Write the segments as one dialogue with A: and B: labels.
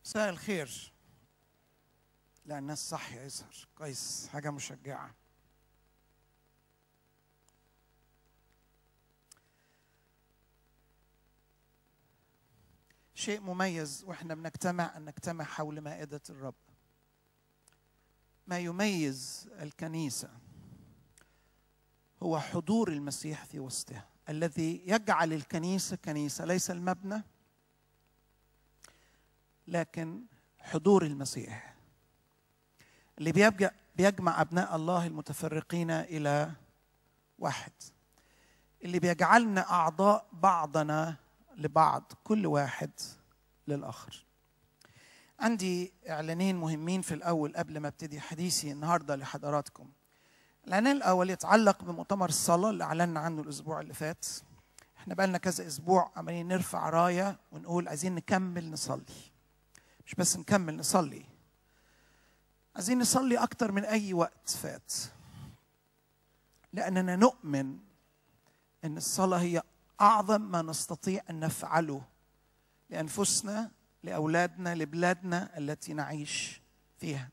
A: مساء الخير لا الناس صح يظهر كويس حاجة مشجعة شيء مميز واحنا بنجتمع ان نجتمع حول مائدة الرب ما يميز الكنيسة هو حضور المسيح في وسطها الذي يجعل الكنيسة كنيسة ليس المبنى لكن حضور المسيح اللي بيبقى بيجمع ابناء الله المتفرقين الى واحد اللي بيجعلنا اعضاء بعضنا لبعض كل واحد للاخر عندي اعلانين مهمين في الاول قبل ما ابتدي حديثي النهارده لحضراتكم الاعلان الاول يتعلق بمؤتمر الصلاه اللي اعلنا عنه الاسبوع اللي فات احنا بقالنا كذا اسبوع عمالين نرفع رايه ونقول عايزين نكمل نصلي مش بس نكمل نصلي عايزين نصلي أكتر من أي وقت فات لأننا نؤمن أن الصلاة هي أعظم ما نستطيع أن نفعله لأنفسنا لأولادنا لبلادنا التي نعيش فيها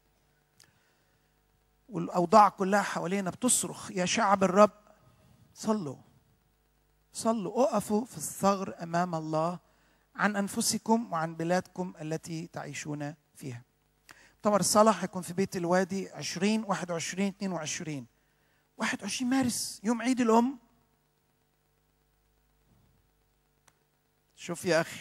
A: والأوضاع كلها حوالينا بتصرخ يا شعب الرب صلوا صلوا اقفوا في الثغر أمام الله عن أنفسكم وعن بلادكم التي تعيشون فيها مؤتمر الصلاة هيكون في بيت الوادي 20 21 22 21 مارس يوم عيد الأم شوف يا أخي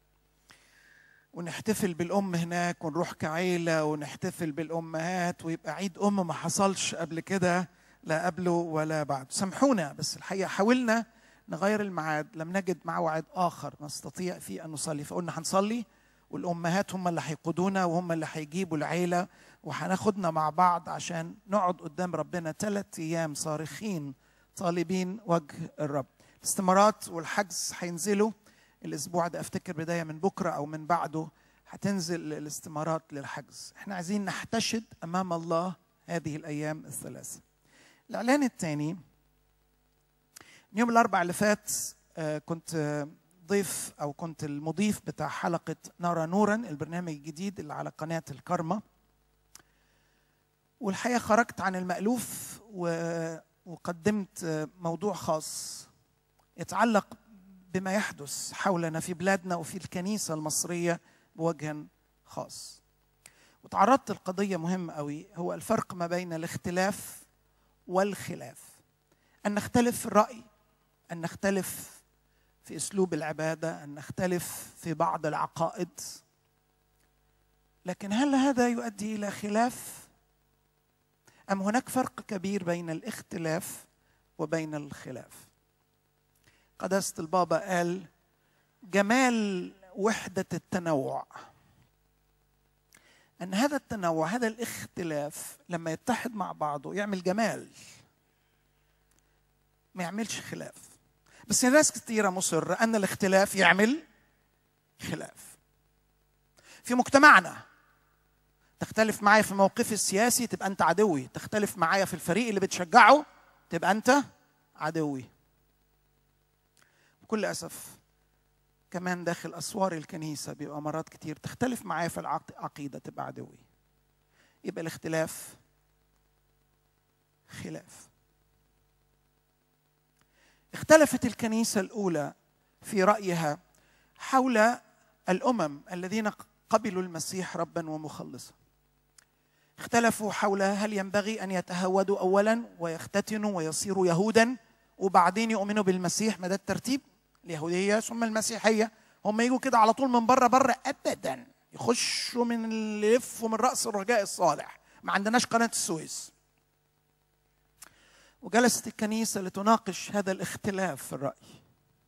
A: ونحتفل بالأم هناك ونروح كعيلة ونحتفل بالأمهات ويبقى عيد أم ما حصلش قبل كده لا قبله ولا بعد سامحونا بس الحقيقة حاولنا نغير الميعاد لم نجد موعد آخر نستطيع فيه أن نصلي فقلنا هنصلي والامهات هم اللي هيقودونا وهم اللي هيجيبوا العيله وهناخدنا مع بعض عشان نقعد قدام ربنا ثلاث ايام صارخين طالبين وجه الرب الاستمارات والحجز هينزلوا الاسبوع ده افتكر بدايه من بكره او من بعده هتنزل الاستمارات للحجز احنا عايزين نحتشد امام الله هذه الايام الثلاثه الاعلان الثاني يوم الاربع اللي فات كنت ضيف او كنت المضيف بتاع حلقه نرى نورا البرنامج الجديد اللي على قناه الكرمه والحقيقه خرجت عن المالوف وقدمت موضوع خاص يتعلق بما يحدث حولنا في بلادنا وفي الكنيسه المصريه بوجه خاص وتعرضت لقضيه مهمه قوي هو الفرق ما بين الاختلاف والخلاف ان نختلف في الراي ان نختلف في اسلوب العباده ان نختلف في بعض العقائد لكن هل هذا يؤدي الى خلاف ام هناك فرق كبير بين الاختلاف وبين الخلاف قداسه البابا قال جمال وحده التنوع ان هذا التنوع هذا الاختلاف لما يتحد مع بعضه يعمل جمال ما يعملش خلاف بس ناس كثيرة مصرة أن الاختلاف يعمل خلاف في مجتمعنا تختلف معايا في موقفي السياسي تبقى أنت عدوي تختلف معايا في الفريق اللي بتشجعه تبقى أنت عدوي بكل أسف كمان داخل أسوار الكنيسة بيبقى مرات كتير تختلف معايا في العقيدة تبقى عدوي يبقى الاختلاف خلاف اختلفت الكنيسه الاولى في رايها حول الامم الذين قبلوا المسيح ربا ومخلصا اختلفوا حول هل ينبغي ان يتهودوا اولا ويختتنوا ويصيروا يهودا وبعدين يؤمنوا بالمسيح ما ده الترتيب اليهوديه ثم المسيحيه هم يجوا كده على طول من بره بره ابدا يخشوا من اللي يلفوا من راس الرجاء الصالح ما عندناش قناه السويس وجلست الكنيسة لتناقش هذا الاختلاف في الرأي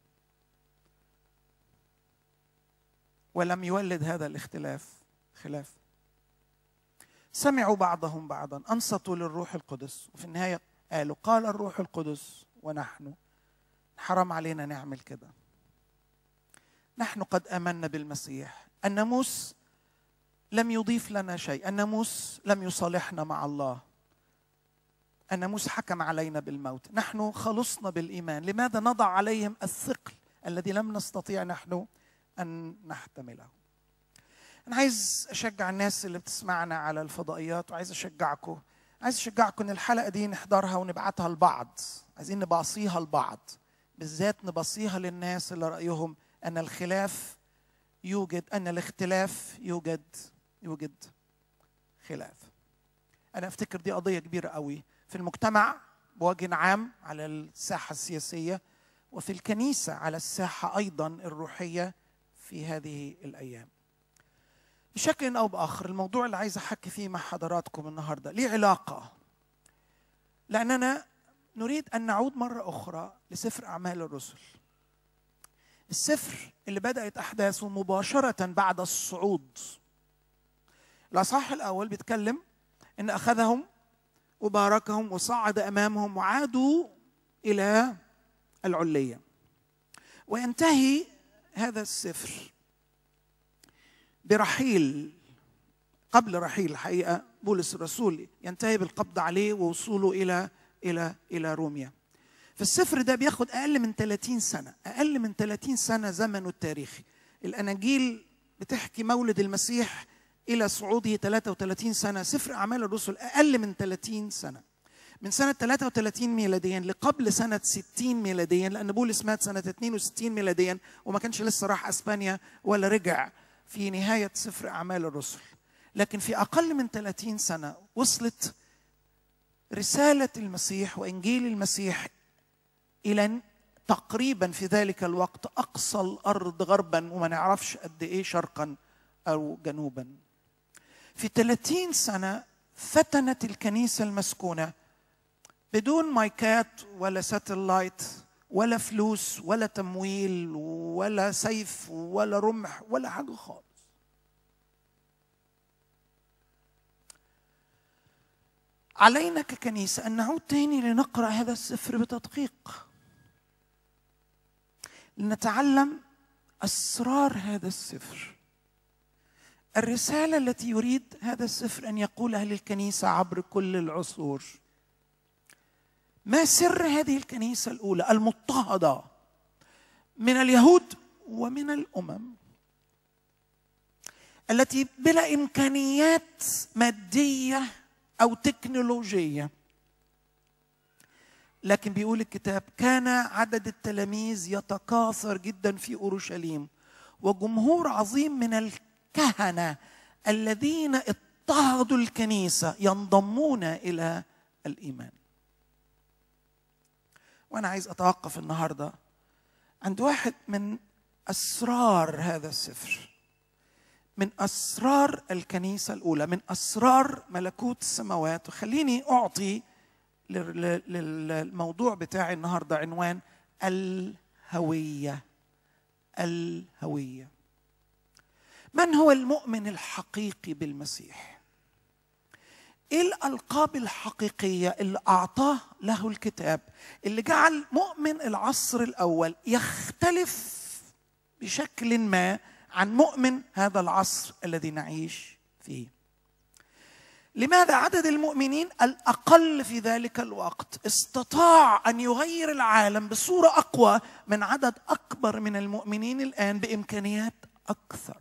A: ولم يولد هذا الاختلاف خلاف سمعوا بعضهم بعضا أنصتوا للروح القدس وفي النهاية قالوا قال الروح القدس ونحن حرام علينا نعمل كده نحن قد آمنا بالمسيح الناموس لم يضيف لنا شيء الناموس لم يصالحنا مع الله الناموس حكم علينا بالموت نحن خلصنا بالايمان لماذا نضع عليهم الثقل الذي لم نستطيع نحن ان نحتمله انا عايز اشجع الناس اللي بتسمعنا على الفضائيات وعايز اشجعكم عايز اشجعكم ان الحلقه دي نحضرها ونبعتها لبعض عايزين نباصيها لبعض بالذات نبصيها للناس اللي رايهم ان الخلاف يوجد ان الاختلاف يوجد يوجد خلاف انا افتكر دي قضيه كبيره قوي في المجتمع بوجه عام على الساحه السياسيه وفي الكنيسه على الساحه ايضا الروحيه في هذه الايام بشكل او باخر الموضوع اللي عايز احكي فيه مع حضراتكم النهارده ليه علاقه لاننا نريد ان نعود مره اخرى لسفر اعمال الرسل السفر اللي بدات احداثه مباشره بعد الصعود الاصحاح الاول بيتكلم ان اخذهم وباركهم وصعد امامهم وعادوا الى العليه وينتهي هذا السفر برحيل قبل رحيل الحقيقه بولس الرسول ينتهي بالقبض عليه ووصوله الى الى الى روميا فالسفر ده بياخد اقل من 30 سنه اقل من 30 سنه زمنه التاريخي الاناجيل بتحكي مولد المسيح الى صعوده 33 سنه سفر اعمال الرسل اقل من 30 سنه من سنة 33 ميلاديا لقبل سنة 60 ميلاديا لأن بولس مات سنة 62 ميلاديا وما كانش لسه راح أسبانيا ولا رجع في نهاية سفر أعمال الرسل لكن في أقل من 30 سنة وصلت رسالة المسيح وإنجيل المسيح إلى تقريبا في ذلك الوقت أقصى الأرض غربا وما نعرفش قد إيه شرقا أو جنوبا في 30 سنة فتنت الكنيسة المسكونة بدون مايكات ولا ساتلايت ولا فلوس ولا تمويل ولا سيف ولا رمح ولا حاجة خالص علينا ككنيسة أن نعود تاني لنقرأ هذا السفر بتدقيق لنتعلم أسرار هذا السفر الرسالة التي يريد هذا السفر أن يقولها للكنيسة عبر كل العصور ما سر هذه الكنيسة الأولى المضطهدة من اليهود ومن الأمم التي بلا إمكانيات مادية أو تكنولوجية لكن بيقول الكتاب كان عدد التلاميذ يتكاثر جدا في أورشليم وجمهور عظيم من الكهنة الذين اضطهدوا الكنيسة ينضمون إلى الإيمان وانا عايز اتوقف النهارده عند واحد من اسرار هذا السفر من اسرار الكنيسه الاولى من اسرار ملكوت السماوات وخليني اعطي للموضوع بتاعي النهارده عنوان الهويه الهويه من هو المؤمن الحقيقي بالمسيح ايه الالقاب الحقيقيه اللي اعطاه له الكتاب اللي جعل مؤمن العصر الاول يختلف بشكل ما عن مؤمن هذا العصر الذي نعيش فيه لماذا عدد المؤمنين الاقل في ذلك الوقت استطاع ان يغير العالم بصوره اقوى من عدد اكبر من المؤمنين الان بامكانيات اكثر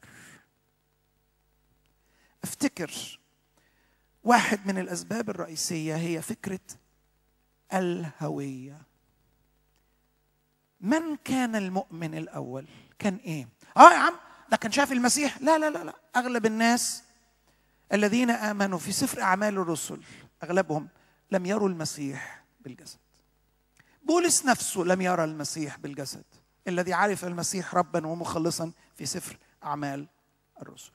A: افتكر واحد من الاسباب الرئيسيه هي فكره الهويه من كان المؤمن الاول كان ايه اه يا عم ده كان شاف المسيح لا لا لا لا اغلب الناس الذين امنوا في سفر اعمال الرسل اغلبهم لم يروا المسيح بالجسد بولس نفسه لم يرى المسيح بالجسد الذي عرف المسيح ربا ومخلصا في سفر اعمال الرسل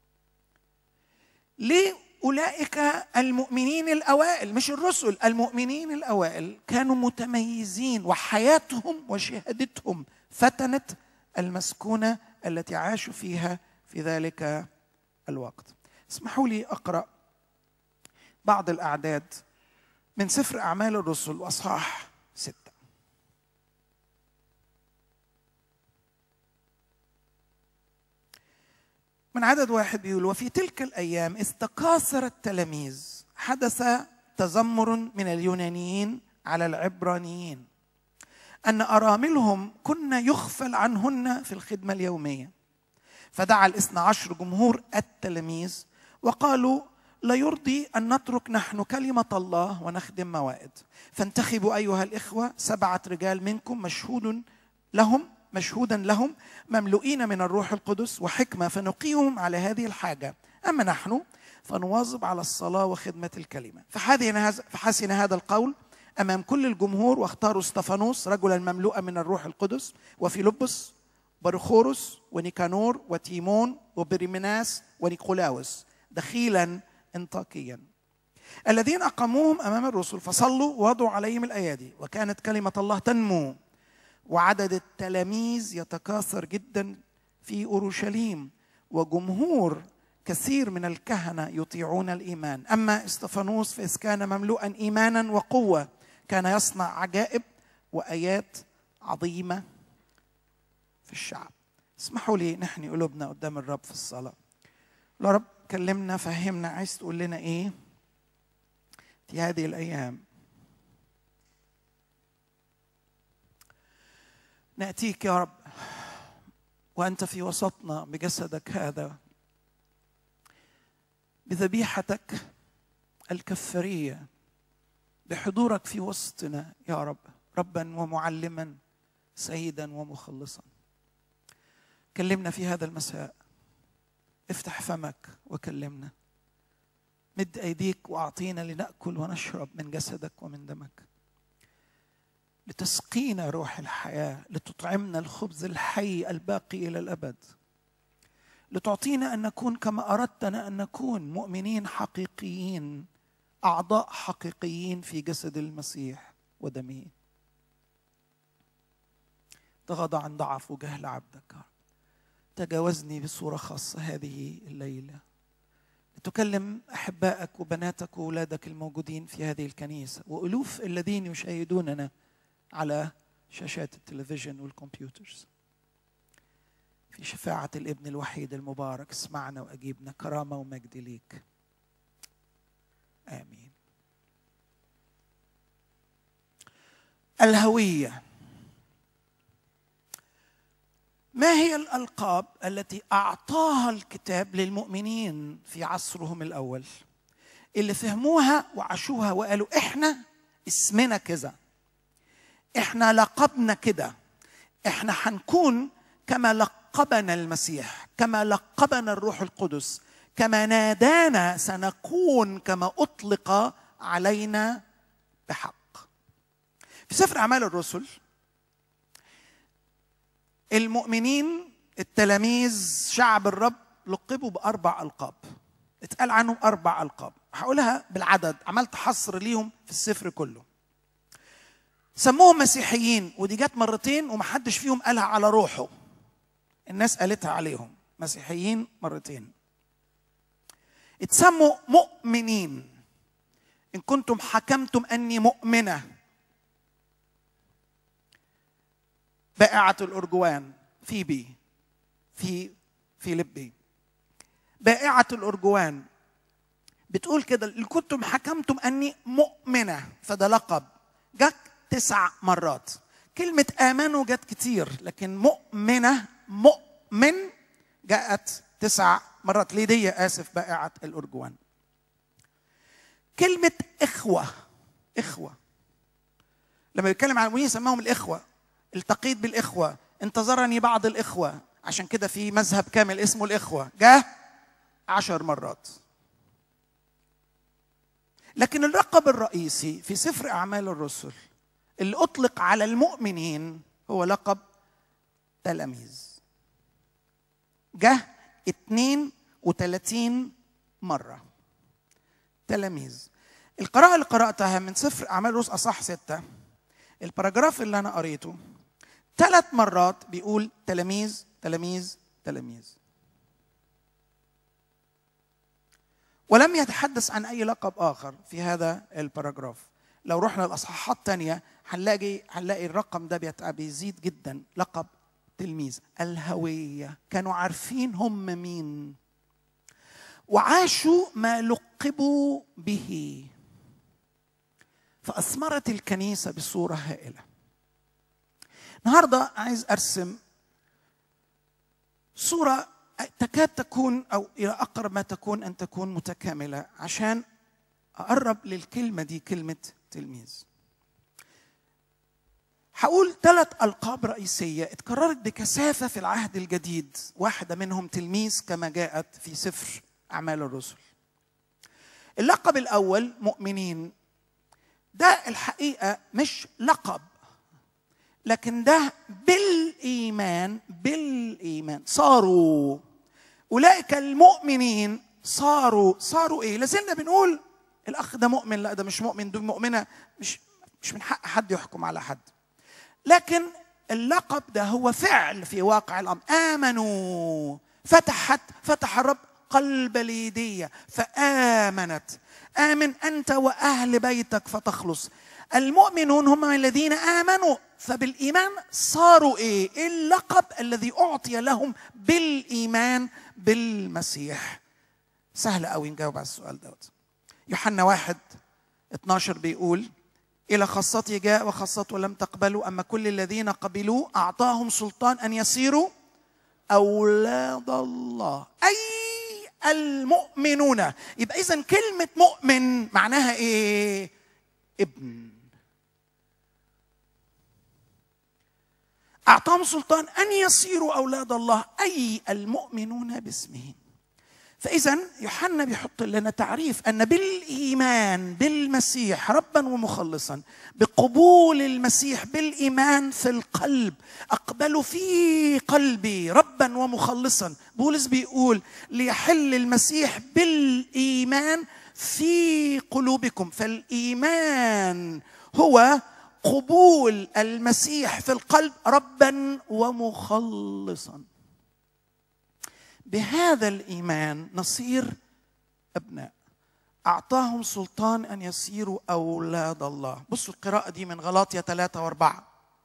A: ليه اولئك المؤمنين الاوائل مش الرسل المؤمنين الاوائل كانوا متميزين وحياتهم وشهادتهم فتنت المسكونه التي عاشوا فيها في ذلك الوقت اسمحوا لي اقرا بعض الاعداد من سفر اعمال الرسل واصحاح سته من عدد واحد بيقول وفي تلك الايام اذ تكاثر التلاميذ حدث تذمر من اليونانيين على العبرانيين ان اراملهم كن يغفل عنهن في الخدمه اليوميه فدعا الاثنى عشر جمهور التلاميذ وقالوا لا يرضي أن نترك نحن كلمة الله ونخدم موائد فانتخبوا أيها الإخوة سبعة رجال منكم مشهود لهم مشهودا لهم مملوئين من الروح القدس وحكمة فنقيهم على هذه الحاجة أما نحن فنواظب على الصلاة وخدمة الكلمة فحسن هذا القول أمام كل الجمهور واختاروا استفانوس رجلا مملوءا من الروح القدس وفيلبس برخورس ونيكانور وتيمون وبريمناس ونيقولاوس دخيلا انطاكيا الذين اقاموهم امام الرسل فصلوا ووضعوا عليهم الايادي وكانت كلمه الله تنمو وعدد التلاميذ يتكاثر جدا في اورشليم وجمهور كثير من الكهنه يطيعون الايمان اما استفانوس فاذ كان مملوءا ايمانا وقوه كان يصنع عجائب وايات عظيمه في الشعب اسمحوا لي نحني قلوبنا قدام الرب في الصلاه يا رب كلمنا فهمنا عايز تقول لنا ايه في هذه الايام ناتيك يا رب وانت في وسطنا بجسدك هذا بذبيحتك الكفاريه بحضورك في وسطنا يا رب ربا ومعلما سيدا ومخلصا كلمنا في هذا المساء افتح فمك وكلمنا مد ايديك واعطينا لناكل ونشرب من جسدك ومن دمك لتسقينا روح الحياه لتطعمنا الخبز الحي الباقي الى الابد لتعطينا ان نكون كما اردتنا ان نكون مؤمنين حقيقيين اعضاء حقيقيين في جسد المسيح ودمه تغاضى عن ضعف وجهل عبدك تجاوزني بصورة خاصة هذه الليلة لتكلم أحبائك وبناتك وأولادك الموجودين في هذه الكنيسة وألوف الذين يشاهدوننا على شاشات التلفزيون والكمبيوترز في شفاعة الابن الوحيد المبارك اسمعنا وأجيبنا كرامة ومجد ليك آمين الهويه ما هي الالقاب التي اعطاها الكتاب للمؤمنين في عصرهم الاول اللي فهموها وعاشوها وقالوا احنا اسمنا كذا احنا لقبنا كده احنا هنكون كما لقبنا المسيح كما لقبنا الروح القدس كما نادانا سنكون كما اطلق علينا بحق في سفر اعمال الرسل المؤمنين التلاميذ شعب الرب لقبوا باربع القاب اتقال عنهم اربع القاب هقولها بالعدد عملت حصر ليهم في السفر كله سموهم مسيحيين ودي جت مرتين ومحدش فيهم قالها على روحه الناس قالتها عليهم مسيحيين مرتين اتسموا مؤمنين ان كنتم حكمتم اني مؤمنه بائعة الأرجوان فيبي في فيليبي بائعة الأرجوان بتقول كده إن كنتم حكمتم أني مؤمنة فده لقب جت تسع مرات كلمة آمنوا جت كتير لكن مؤمنة مؤمن جاءت تسع مرات ليدية آسف بائعة الأرجوان كلمة إخوة إخوة لما يتكلم عن المؤمنين سماهم الإخوة التقيت بالإخوة انتظرني بعض الإخوة عشان كده في مذهب كامل اسمه الإخوة جاء عشر مرات لكن اللقب الرئيسي في سفر أعمال الرسل اللي أطلق على المؤمنين هو لقب تلاميذ جه 32 مرة تلاميذ القراءة اللي قرأتها من سفر أعمال الرسل أصح ستة الباراجراف اللي أنا قريته ثلاث مرات بيقول تلاميذ تلاميذ تلاميذ ولم يتحدث عن اي لقب اخر في هذا الباراجراف لو رحنا الاصحاحات الثانيه هنلاقي هنلاقي الرقم ده بيزيد جدا لقب تلميذ الهويه كانوا عارفين هم مين وعاشوا ما لقبوا به فاثمرت الكنيسه بصوره هائله النهارده عايز ارسم صوره تكاد تكون او الى اقرب ما تكون ان تكون متكامله عشان اقرب للكلمه دي كلمه تلميذ هقول ثلاث القاب رئيسيه اتكررت بكثافه في العهد الجديد واحده منهم تلميذ كما جاءت في سفر اعمال الرسل اللقب الاول مؤمنين ده الحقيقه مش لقب لكن ده بالايمان بالايمان صاروا اولئك المؤمنين صاروا صاروا ايه لازلنا بنقول الاخ ده مؤمن لا ده مش مؤمن دي مؤمنه مش مش من حق حد يحكم على حد لكن اللقب ده هو فعل في واقع الامر امنوا فتحت فتح الرب قلب ليدية فآمنت آمن أنت وأهل بيتك فتخلص المؤمنون هم الذين آمنوا فبالإيمان صاروا إيه؟ إيه اللقب الذي أعطي لهم بالإيمان بالمسيح سهل قوي نجاوب على السؤال دوت يوحنا واحد 12 بيقول إلى خاصته جاء وخاصته لم تقبلوا أما كل الذين قبلوه أعطاهم سلطان أن يصيروا أولاد الله أي المؤمنون يبقى إذا كلمة مؤمن معناها إيه؟ ابن أعطاهم سلطان أن يصيروا أولاد الله أي المؤمنون باسمه فإذا يوحنا بيحط لنا تعريف أن بالإيمان بالمسيح ربا ومخلصا بقبول المسيح بالإيمان في القلب أقبل في قلبي ربا ومخلصا بولس بيقول ليحل المسيح بالإيمان في قلوبكم فالإيمان هو قبول المسيح في القلب ربا ومخلصا بهذا الايمان نصير ابناء اعطاهم سلطان ان يصيروا اولاد الله بصوا القراءه دي من غلاطيا ثلاثة واربعة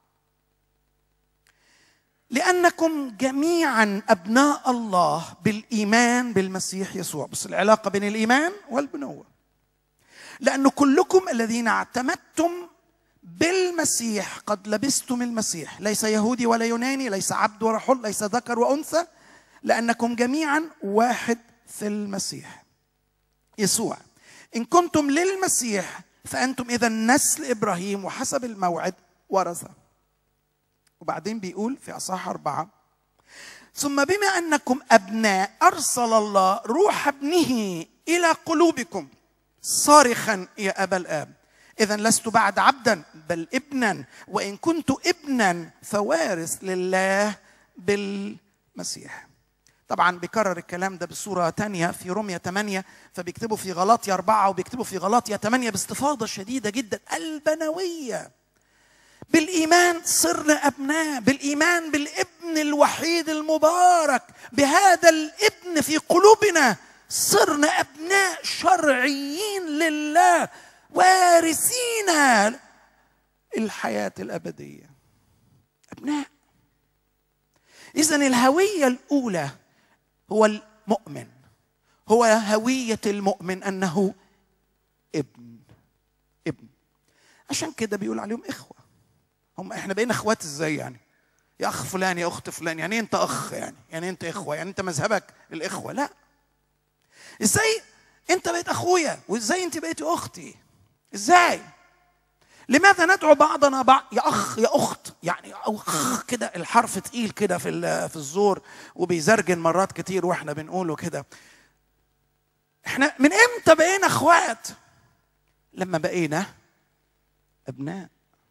A: لانكم جميعا ابناء الله بالايمان بالمسيح يسوع بص العلاقه بين الايمان والبنوه لان كلكم الذين اعتمدتم بالمسيح قد لبستم المسيح ليس يهودي ولا يوناني ليس عبد ولا حر ليس ذكر وانثى لانكم جميعا واحد في المسيح يسوع ان كنتم للمسيح فانتم اذا نسل ابراهيم وحسب الموعد ورثه وبعدين بيقول في اصحاح اربعه ثم بما انكم ابناء ارسل الله روح ابنه الى قلوبكم صارخا يا ابا الاب اذا لست بعد عبدا بل ابنا وان كنت ابنا فوارث لله بالمسيح طبعا بيكرر الكلام ده بصورة تانية في رومية 8 فبيكتبوا في غلاطيا 4 وبيكتبوا في غلاطيا 8 باستفاضة شديدة جدا البنوية بالإيمان صرنا أبناء بالإيمان بالابن الوحيد المبارك بهذا الابن في قلوبنا صرنا أبناء شرعيين لله وارثين الحياة الأبدية أبناء إذا الهوية الأولى هو المؤمن هو هوية المؤمن أنه ابن ابن عشان كده بيقول عليهم إخوة هم إحنا بقينا إخوات إزاي يعني يا أخ فلان يا أخت فلان يعني أنت أخ يعني يعني أنت إخوة يعني أنت مذهبك الإخوة لا إزاي أنت بقيت أخويا وإزاي أنت بقيتي أختي إزاي لماذا ندعو بعضنا بعض يا اخ يا اخت يعني اخ كده الحرف تقيل كده في في الزور وبيزرجن مرات كتير واحنا بنقوله كده احنا من امتى بقينا اخوات لما بقينا ابناء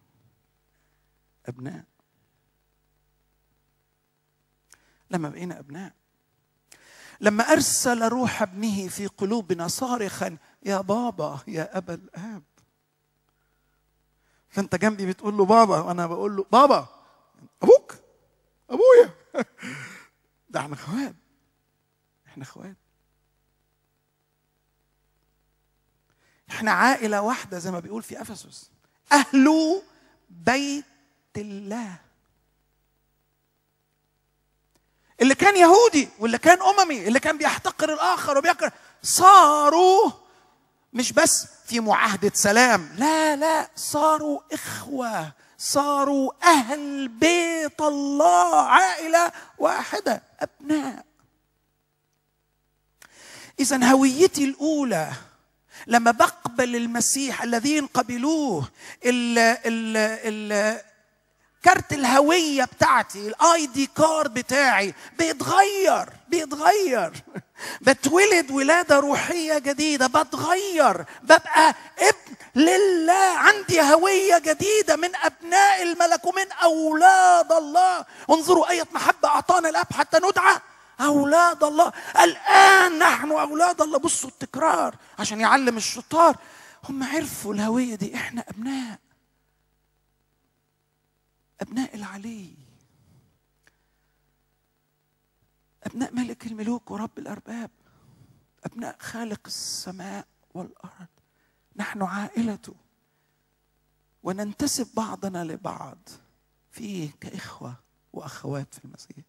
A: ابناء لما بقينا ابناء لما ارسل روح ابنه في قلوبنا صارخا يا بابا يا ابا الاب فانت جنبي بتقول له بابا وانا بقول له بابا ابوك ابويا ده احنا اخوات احنا اخوات احنا عائله واحده زي ما بيقول في افسس اهل بيت الله اللي كان يهودي واللي كان اممي اللي كان بيحتقر الاخر وبيكره صاروا مش بس في معاهدة سلام لا لا صاروا إخوة صاروا أهل بيت الله عائلة واحدة أبناء اذا هويتي الاولى لما بقبل المسيح الذين قبلوه ال ال ال كارت الهويه بتاعتي الاي دي كارد بتاعي بيتغير بيتغير بتولد ولاده روحيه جديده بتغير ببقى ابن لله عندي هويه جديده من ابناء الملك ومن اولاد الله انظروا ايه محبه اعطانا الاب حتى ندعى اولاد الله الان نحن اولاد الله بصوا التكرار عشان يعلم الشطار هم عرفوا الهويه دي احنا ابناء ابناء العلي ابناء ملك الملوك ورب الارباب ابناء خالق السماء والارض نحن عائلته وننتسب بعضنا لبعض فيه كاخوه واخوات في المسيح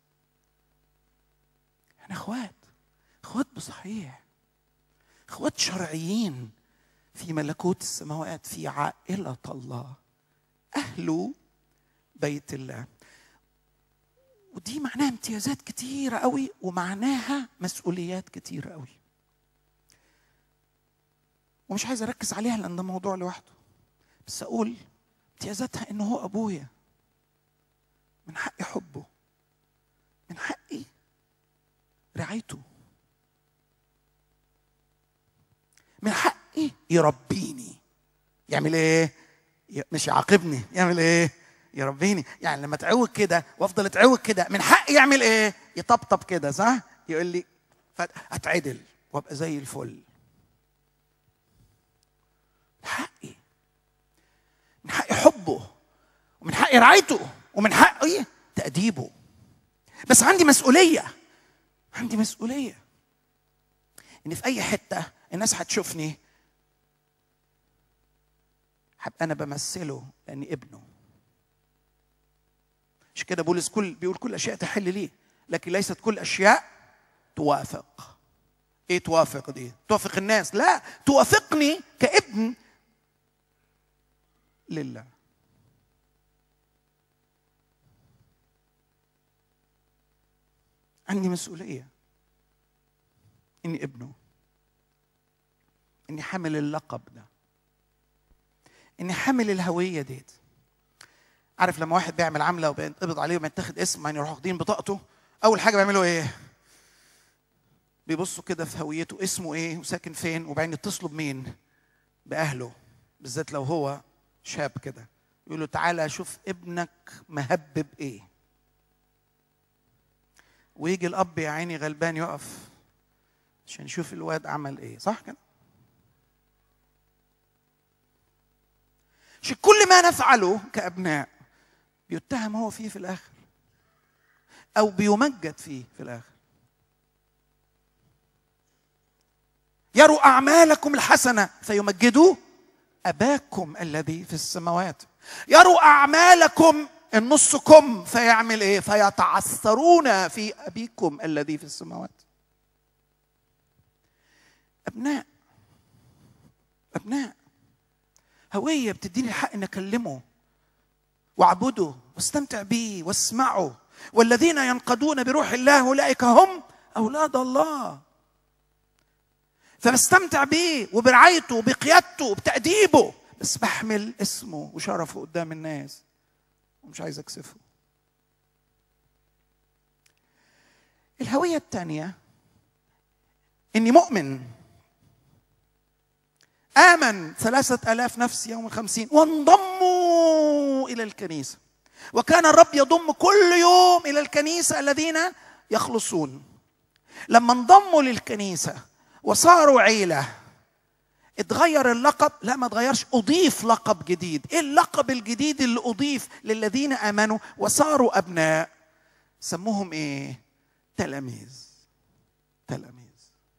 A: احنا اخوات اخوات بصحيح اخوات شرعيين في ملكوت السماوات في عائله الله اهل بيت الله ودي معناها امتيازات كتيرة قوي ومعناها مسؤوليات كتيرة قوي ومش عايز اركز عليها لان ده موضوع لوحده بس اقول امتيازاتها انه هو ابويا من حقي حبه من حقي رعايته من حقي يربيني يعمل ايه مش يعاقبني يعمل ايه يربيني يعني لما تعوج كده وافضل اتعوج كده من حقي يعمل ايه يطبطب كده صح يقول لي اتعدل وابقى زي الفل من حقي من حقي حبه ومن حقي رعايته ومن حقي تأديبه بس عندي مسؤولية عندي مسؤولية إن في أي حتة الناس هتشوفني هبقى أنا بمثله لأني ابنه مش كده بولس كل بيقول كل اشياء تحل لي لكن ليست كل اشياء توافق ايه توافق دي توافق الناس لا توافقني كابن لله عندي مسؤوليه اني ابنه اني حامل اللقب ده اني حامل الهويه ديت عارف لما واحد بيعمل عمله وبينقبض عليه وبيتاخد اسم يعني يروحوا واخدين بطاقته اول حاجه بيعملوا ايه بيبصوا كده في هويته اسمه ايه وساكن فين وبعدين يتصلوا بمين باهله بالذات لو هو شاب كده يقول له تعالى شوف ابنك مهبب ايه ويجي الاب يا عيني غلبان يقف عشان يشوف الواد عمل ايه صح كده عشان كل ما نفعله كابناء بيتهم هو فيه في الاخر او بيمجد فيه في الاخر يروا اعمالكم الحسنه فيمجدوا اباكم الذي في السماوات يروا اعمالكم النص كم فيعمل ايه فيتعثرون في ابيكم الذي في السماوات ابناء ابناء هويه بتديني الحق ان اكلمه واعبده واستمتع به واسمعه والذين ينقضون بروح الله اولئك هم اولاد الله فبستمتع بيه وبرعايته وبقيادته وبتأديبه بس بحمل اسمه وشرفه قدام الناس ومش عايز اكسفه الهوية الثانية إني مؤمن آمن ثلاثة آلاف نفس يوم الخمسين وانضموا إلى الكنيسة وكان الرب يضم كل يوم إلى الكنيسة الذين يخلصون لما انضموا للكنيسة وصاروا عيلة اتغير اللقب لا ما اتغيرش اضيف لقب جديد ايه اللقب الجديد اللي اضيف للذين امنوا وصاروا ابناء سموهم ايه تلاميذ تلاميذ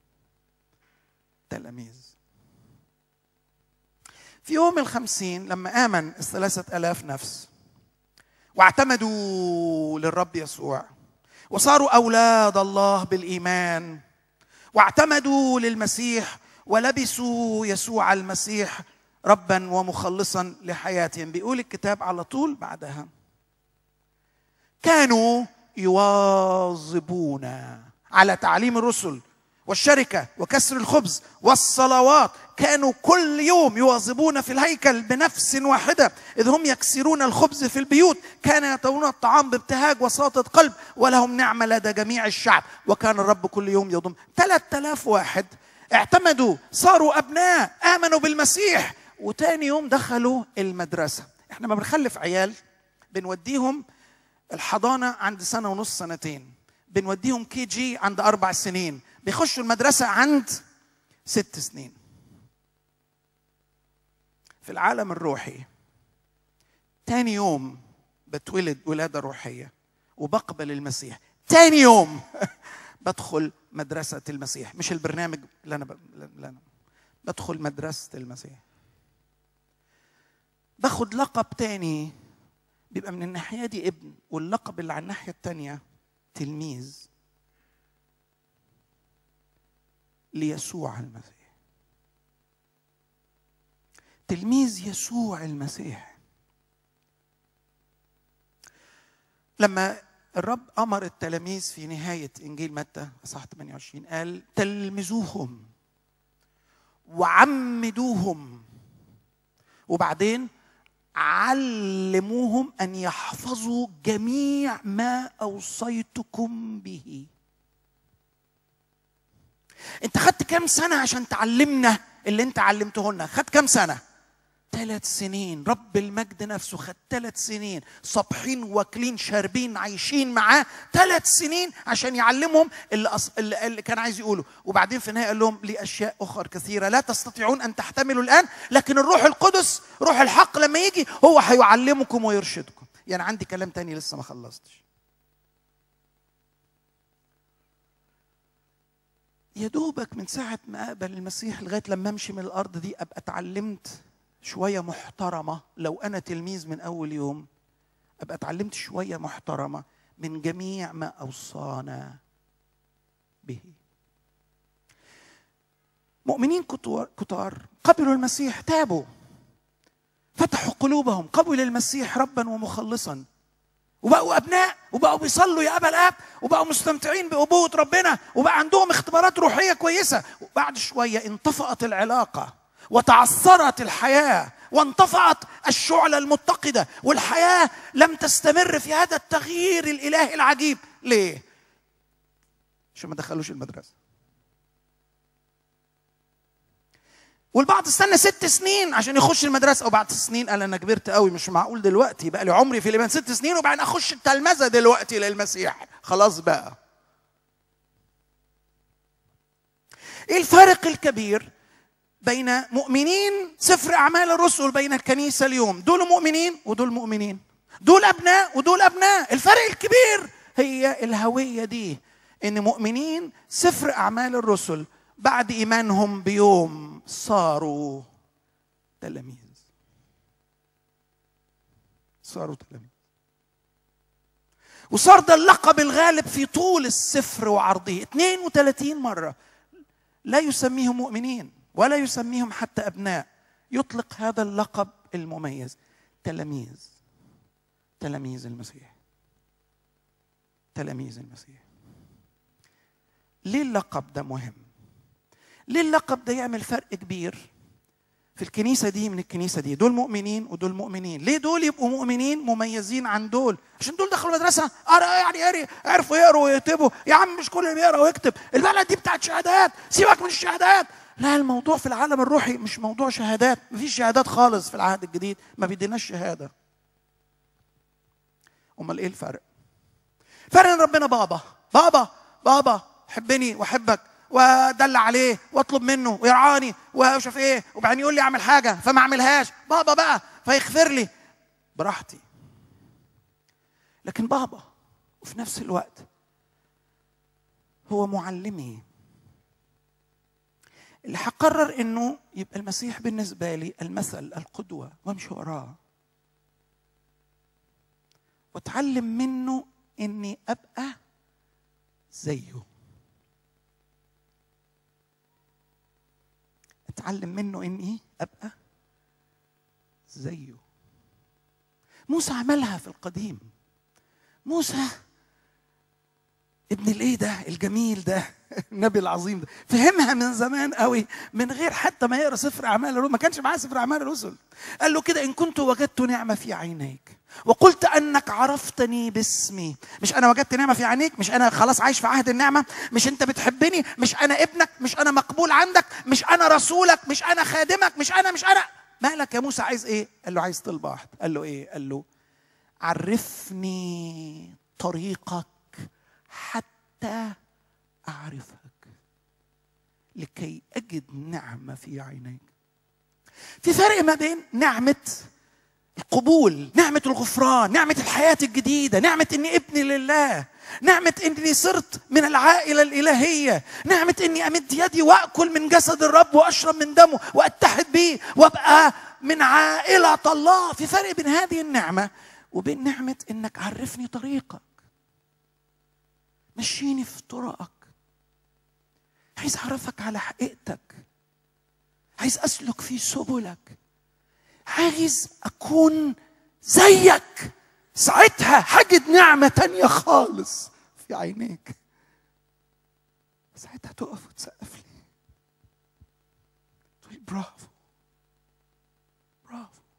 A: تلاميذ في يوم الخمسين لما آمن الثلاثة ألاف نفس واعتمدوا للرب يسوع وصاروا أولاد الله بالإيمان واعتمدوا للمسيح ولبسوا يسوع المسيح ربا ومخلصا لحياتهم بيقول الكتاب على طول بعدها كانوا يواظبون على تعليم الرسل والشركة وكسر الخبز والصلوات كانوا كل يوم يواظبون في الهيكل بنفس واحدة إذ هم يكسرون الخبز في البيوت كان يطعون الطعام بابتهاج وساطة قلب ولهم نعمة لدى جميع الشعب وكان الرب كل يوم يضم 3000 واحد اعتمدوا صاروا أبناء آمنوا بالمسيح وتاني يوم دخلوا المدرسة احنا ما بنخلف عيال بنوديهم الحضانة عند سنة ونص سنتين بنوديهم كي جي عند أربع سنين بيخشوا المدرسة عند ست سنين في العالم الروحي تاني يوم بتولد ولادة روحية وبقبل المسيح تاني يوم بدخل مدرسة المسيح مش البرنامج اللي أنا, ب... اللي أنا بدخل مدرسة المسيح باخد لقب تاني بيبقى من الناحية دي ابن واللقب اللي على الناحية التانية تلميذ ليسوع المسيح تلميذ يسوع المسيح لما الرب امر التلاميذ في نهايه انجيل متى اصحاح 28 قال تلمذوهم وعمدوهم وبعدين علموهم ان يحفظوا جميع ما اوصيتكم به انت خدت كام سنه عشان تعلمنا اللي انت علمته لنا خدت كام سنه ثلاث سنين رب المجد نفسه خد ثلاث سنين صابحين واكلين شاربين عايشين معاه ثلاث سنين عشان يعلمهم اللي, أص... اللي, اللي كان عايز يقوله وبعدين في النهايه قال لهم لاشياء اخرى كثيره لا تستطيعون ان تحتملوا الان لكن الروح القدس روح الحق لما يجي هو هيعلمكم ويرشدكم يعني عندي كلام تاني لسه ما خلصتش يا دوبك من ساعة ما أقبل المسيح لغاية لما أمشي من الأرض دي أبقى اتعلمت شوية محترمة لو أنا تلميذ من أول يوم أبقى اتعلمت شوية محترمة من جميع ما أوصانا به مؤمنين كتار قبلوا المسيح تابوا فتحوا قلوبهم قبلوا المسيح ربا ومخلصا وبقوا ابناء وبقوا بيصلوا يا ابا الاب وبقوا مستمتعين بابوه ربنا وبقى عندهم اختبارات روحيه كويسه وبعد شويه انطفأت العلاقه وتعثرت الحياه وانطفأت الشعلة المتقدة والحياة لم تستمر في هذا التغيير الإلهي العجيب ليه؟ عشان ما دخلوش المدرسة والبعض استنى ست سنين عشان يخش المدرسة وبعد سنين قال أنا كبرت قوي مش معقول دلوقتي بقى لي عمري في الإيمان ست سنين وبعدين أخش التلمذة دلوقتي للمسيح خلاص بقى ايه الفارق الكبير بين مؤمنين سفر اعمال الرسل بين الكنيسه اليوم دول مؤمنين ودول مؤمنين دول ابناء ودول ابناء الفرق الكبير هي الهويه دي ان مؤمنين سفر اعمال الرسل بعد ايمانهم بيوم صاروا تلاميذ صاروا تلاميذ وصار ده اللقب الغالب في طول السفر وعرضه 32 مره لا يسميهم مؤمنين ولا يسميهم حتى ابناء يطلق هذا اللقب المميز تلاميذ تلاميذ المسيح تلاميذ المسيح ليه اللقب ده مهم ليه اللقب ده يعمل فرق كبير في الكنيسة دي من الكنيسة دي دول مؤمنين ودول مؤمنين ليه دول يبقوا مؤمنين مميزين عن دول عشان دول دخلوا مدرسة قرا يعني قري عرفوا يقروا ويكتبوا يا عم مش كل اللي بيقرا ويكتب البلد دي بتاعت شهادات سيبك من الشهادات لا الموضوع في العالم الروحي مش موضوع شهادات مفيش شهادات خالص في العهد الجديد ما بيديناش شهاده امال ايه الفرق فرق ان ربنا بابا بابا بابا حبني واحبك وادلع عليه واطلب منه ويرعاني وشوف ايه وبعدين يقول لي اعمل حاجه فما اعملهاش بابا بقى فيغفر لي براحتي لكن بابا وفي نفس الوقت هو معلمي اللي هقرر انه يبقى المسيح بالنسبه لي المثل القدوه وامشي وراه واتعلم منه اني ابقى زيه اتعلم منه اني ابقى زيه موسى عملها في القديم موسى ابن الايه ده الجميل ده
B: النبي العظيم ده فهمها من زمان قوي من غير حتى ما يقرا سفر اعمال الرسل ما كانش معاه سفر اعمال الرسل قال له كده ان كنت وجدت نعمه في عينيك وقلت انك عرفتني باسمي مش انا وجدت نعمه في عينيك مش انا خلاص عايش في عهد النعمه مش انت بتحبني مش انا ابنك مش انا مقبول عندك مش انا رسولك مش انا خادمك مش انا مش انا مالك يا موسى عايز ايه قال له عايز طلبه واحده قال له ايه قال له عرفني طريقك حتى اعرفك لكي اجد نعمه في عينيك في فرق ما بين نعمه القبول نعمة الغفران نعمة الحياة الجديدة نعمة أني ابني لله نعمة أني صرت من العائلة الإلهية نعمة أني أمد يدي وأكل من جسد الرب وأشرب من دمه وأتحد به وأبقى من عائلة الله في فرق بين هذه النعمة وبين نعمة أنك عرفني طريقك مشيني في طرقك عايز أعرفك على حقيقتك عايز أسلك في سبلك عايز اكون زيك ساعتها هجد نعمة تانية خالص في عينيك ساعتها تقف وتسقف لي تقول برافو برافو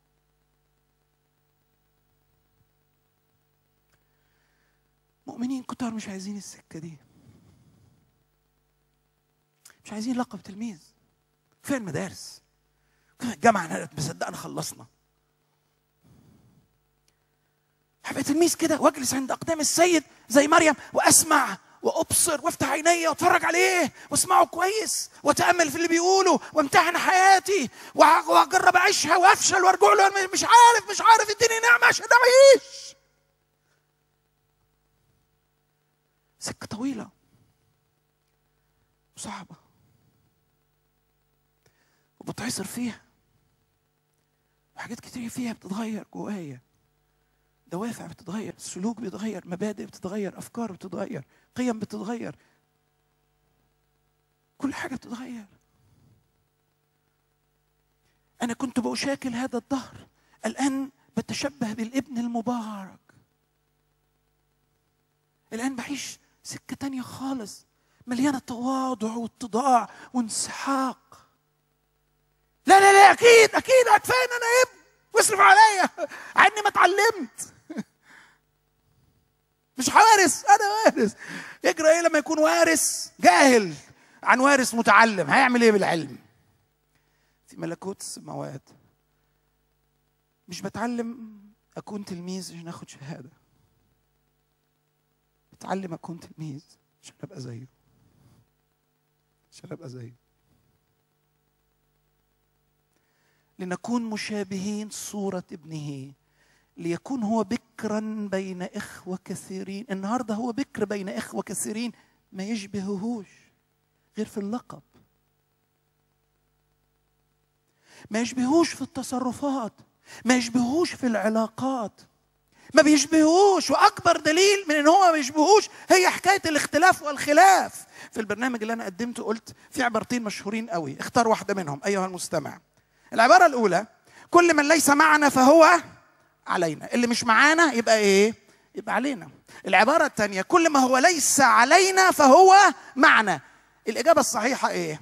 B: مؤمنين كتار مش عايزين السكة دي مش عايزين لقب تلميذ فين المدارس الجامعة احنا مصدقنا خلصنا هبقى تلميذ كده واجلس عند اقدام السيد زي مريم واسمع وابصر وافتح عيني واتفرج عليه واسمعه كويس واتامل في اللي بيقوله وامتحن حياتي واجرب اعيشها وافشل وارجع له مش عارف مش عارف اديني نعمه عشان اعيش سكه طويله وصعبه وبتعصر فيها وحاجات كتير فيها بتتغير جوايا دوافع بتتغير سلوك بيتغير مبادئ بتتغير افكار بتتغير قيم بتتغير كل حاجه بتتغير انا كنت بشاكل هذا الدهر الان بتشبه بالابن المبارك الان بعيش سكه تانية خالص مليانه تواضع واتضاع وانسحاق لا لا لا اكيد اكيد كفايه انا ابن واصرف عليا عني ما اتعلمت مش وارث انا وارث يجرى ايه لما يكون وارث جاهل عن وارث متعلم هيعمل ايه بالعلم في ملكوت السماوات مش بتعلم اكون تلميذ عشان اخد شهاده بتعلم اكون تلميذ عشان ابقى زيه عشان ابقى زيه لنكون مشابهين صورة ابنه ليكون هو بكرا بين إخوة كثيرين النهاردة هو بكر بين إخوة كثيرين ما يشبههوش غير في اللقب ما يشبهوش في التصرفات ما يشبهوش في العلاقات ما بيشبهوش واكبر دليل من ان هو ما بيشبهوش هي حكايه الاختلاف والخلاف في البرنامج اللي انا قدمته قلت في عبارتين مشهورين قوي اختار واحده منهم ايها المستمع العبارة الأولى كل من ليس معنا فهو علينا اللي مش معانا يبقى إيه؟ يبقى علينا العبارة الثانية كل ما هو ليس علينا فهو معنا الإجابة الصحيحة إيه؟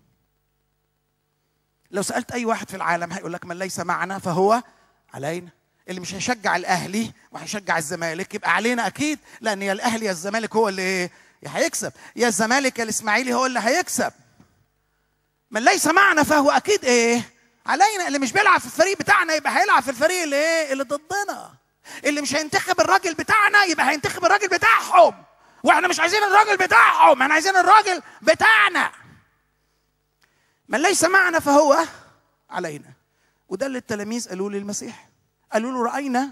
B: لو سألت أي واحد في العالم هيقول لك من ليس معنا فهو علينا اللي مش هيشجع الأهلي وهيشجع الزمالك يبقى علينا أكيد لأن يا الأهلي يا الزمالك هو اللي إيه؟ هيكسب يا الزمالك يا الإسماعيلي هو اللي هيكسب من ليس معنا فهو أكيد إيه؟ علينا اللي مش بيلعب في الفريق بتاعنا يبقى هيلعب في الفريق اللي ايه اللي ضدنا اللي مش هينتخب الراجل بتاعنا يبقى هينتخب الراجل بتاعهم واحنا مش عايزين الراجل بتاعهم احنا عايزين الراجل بتاعنا من ليس معنا فهو علينا وده اللي التلاميذ قالوا للمسيح قالوا له راينا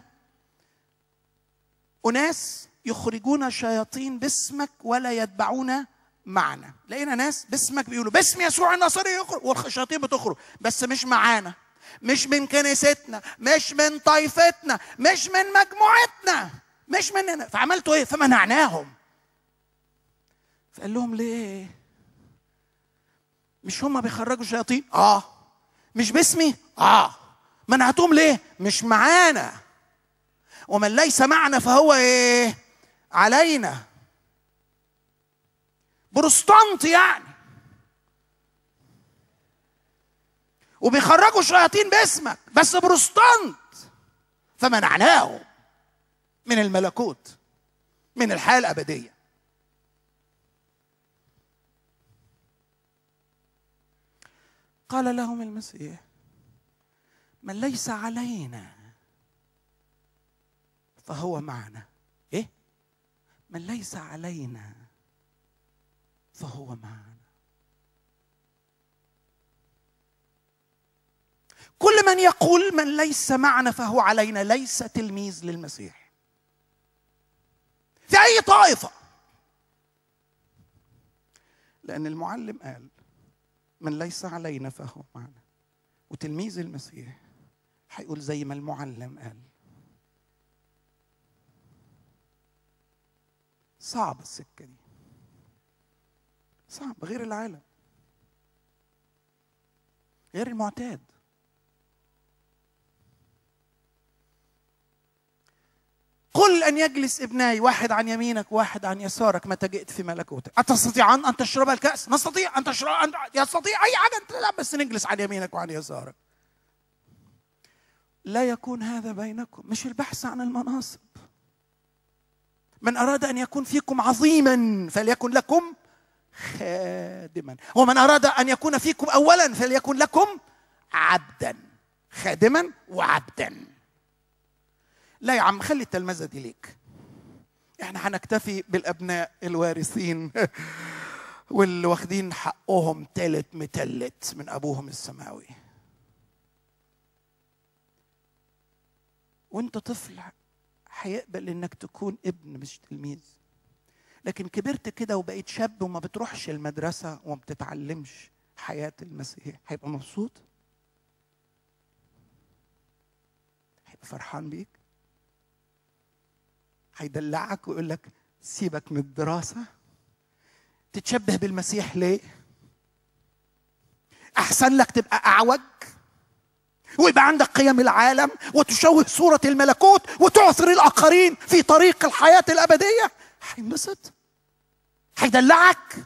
B: اناس يخرجون شياطين باسمك ولا يتبعون معنا لقينا ناس باسمك بيقولوا باسم يسوع الناصري يخرج والشياطين بتخرج بس مش معانا مش من كنيستنا مش من طائفتنا مش من مجموعتنا مش مننا فعملتوا ايه فمنعناهم فقال لهم ليه مش هم بيخرجوا شياطين اه مش باسمي اه منعتهم ليه مش معانا ومن ليس معنا فهو ايه علينا بروستانت يعني وبيخرجوا شياطين باسمك بس بروستانت فمنعناهم من الملكوت من الحياه الابديه قال لهم المسيح من ليس علينا فهو معنا ايه من ليس علينا فهو معنا كل من يقول من ليس معنا فهو علينا ليس تلميذ للمسيح في اي طائفه لان المعلم قال من ليس علينا فهو معنا وتلميذ المسيح هيقول زي ما المعلم قال صعب السكه دي صعب غير العالم غير المعتاد قل أن يجلس ابناي واحد عن يمينك واحد عن يسارك متى جئت في ملكوتك أتستطيعان أن تشرب الكأس نستطيع أن تشرب أن يستطيع أي حاجة أنت لا بس نجلس عن يمينك وعن يسارك لا يكون هذا بينكم مش البحث عن المناصب من أراد أن يكون فيكم عظيما فليكن لكم خادما ومن أراد أن يكون فيكم أولا فليكن لكم عبدا خادما وعبدا لا يا عم خلي التلمذة دي ليك احنا هنكتفي بالابناء الوارثين واللي واخدين حقهم تالت متلت من ابوهم السماوي وانت طفل هيقبل انك تكون ابن مش تلميذ لكن كبرت كده وبقيت شاب وما بتروحش المدرسة وما بتتعلمش حياة المسيح هيبقى مبسوط هيبقى فرحان بيك هيدلعك ويقول لك سيبك من الدراسة تتشبه بالمسيح ليه؟ أحسن لك تبقى أعوج ويبقى عندك قيم العالم وتشوه صورة الملكوت وتعثر الآخرين في طريق الحياة الأبدية هينبسط هيدلعك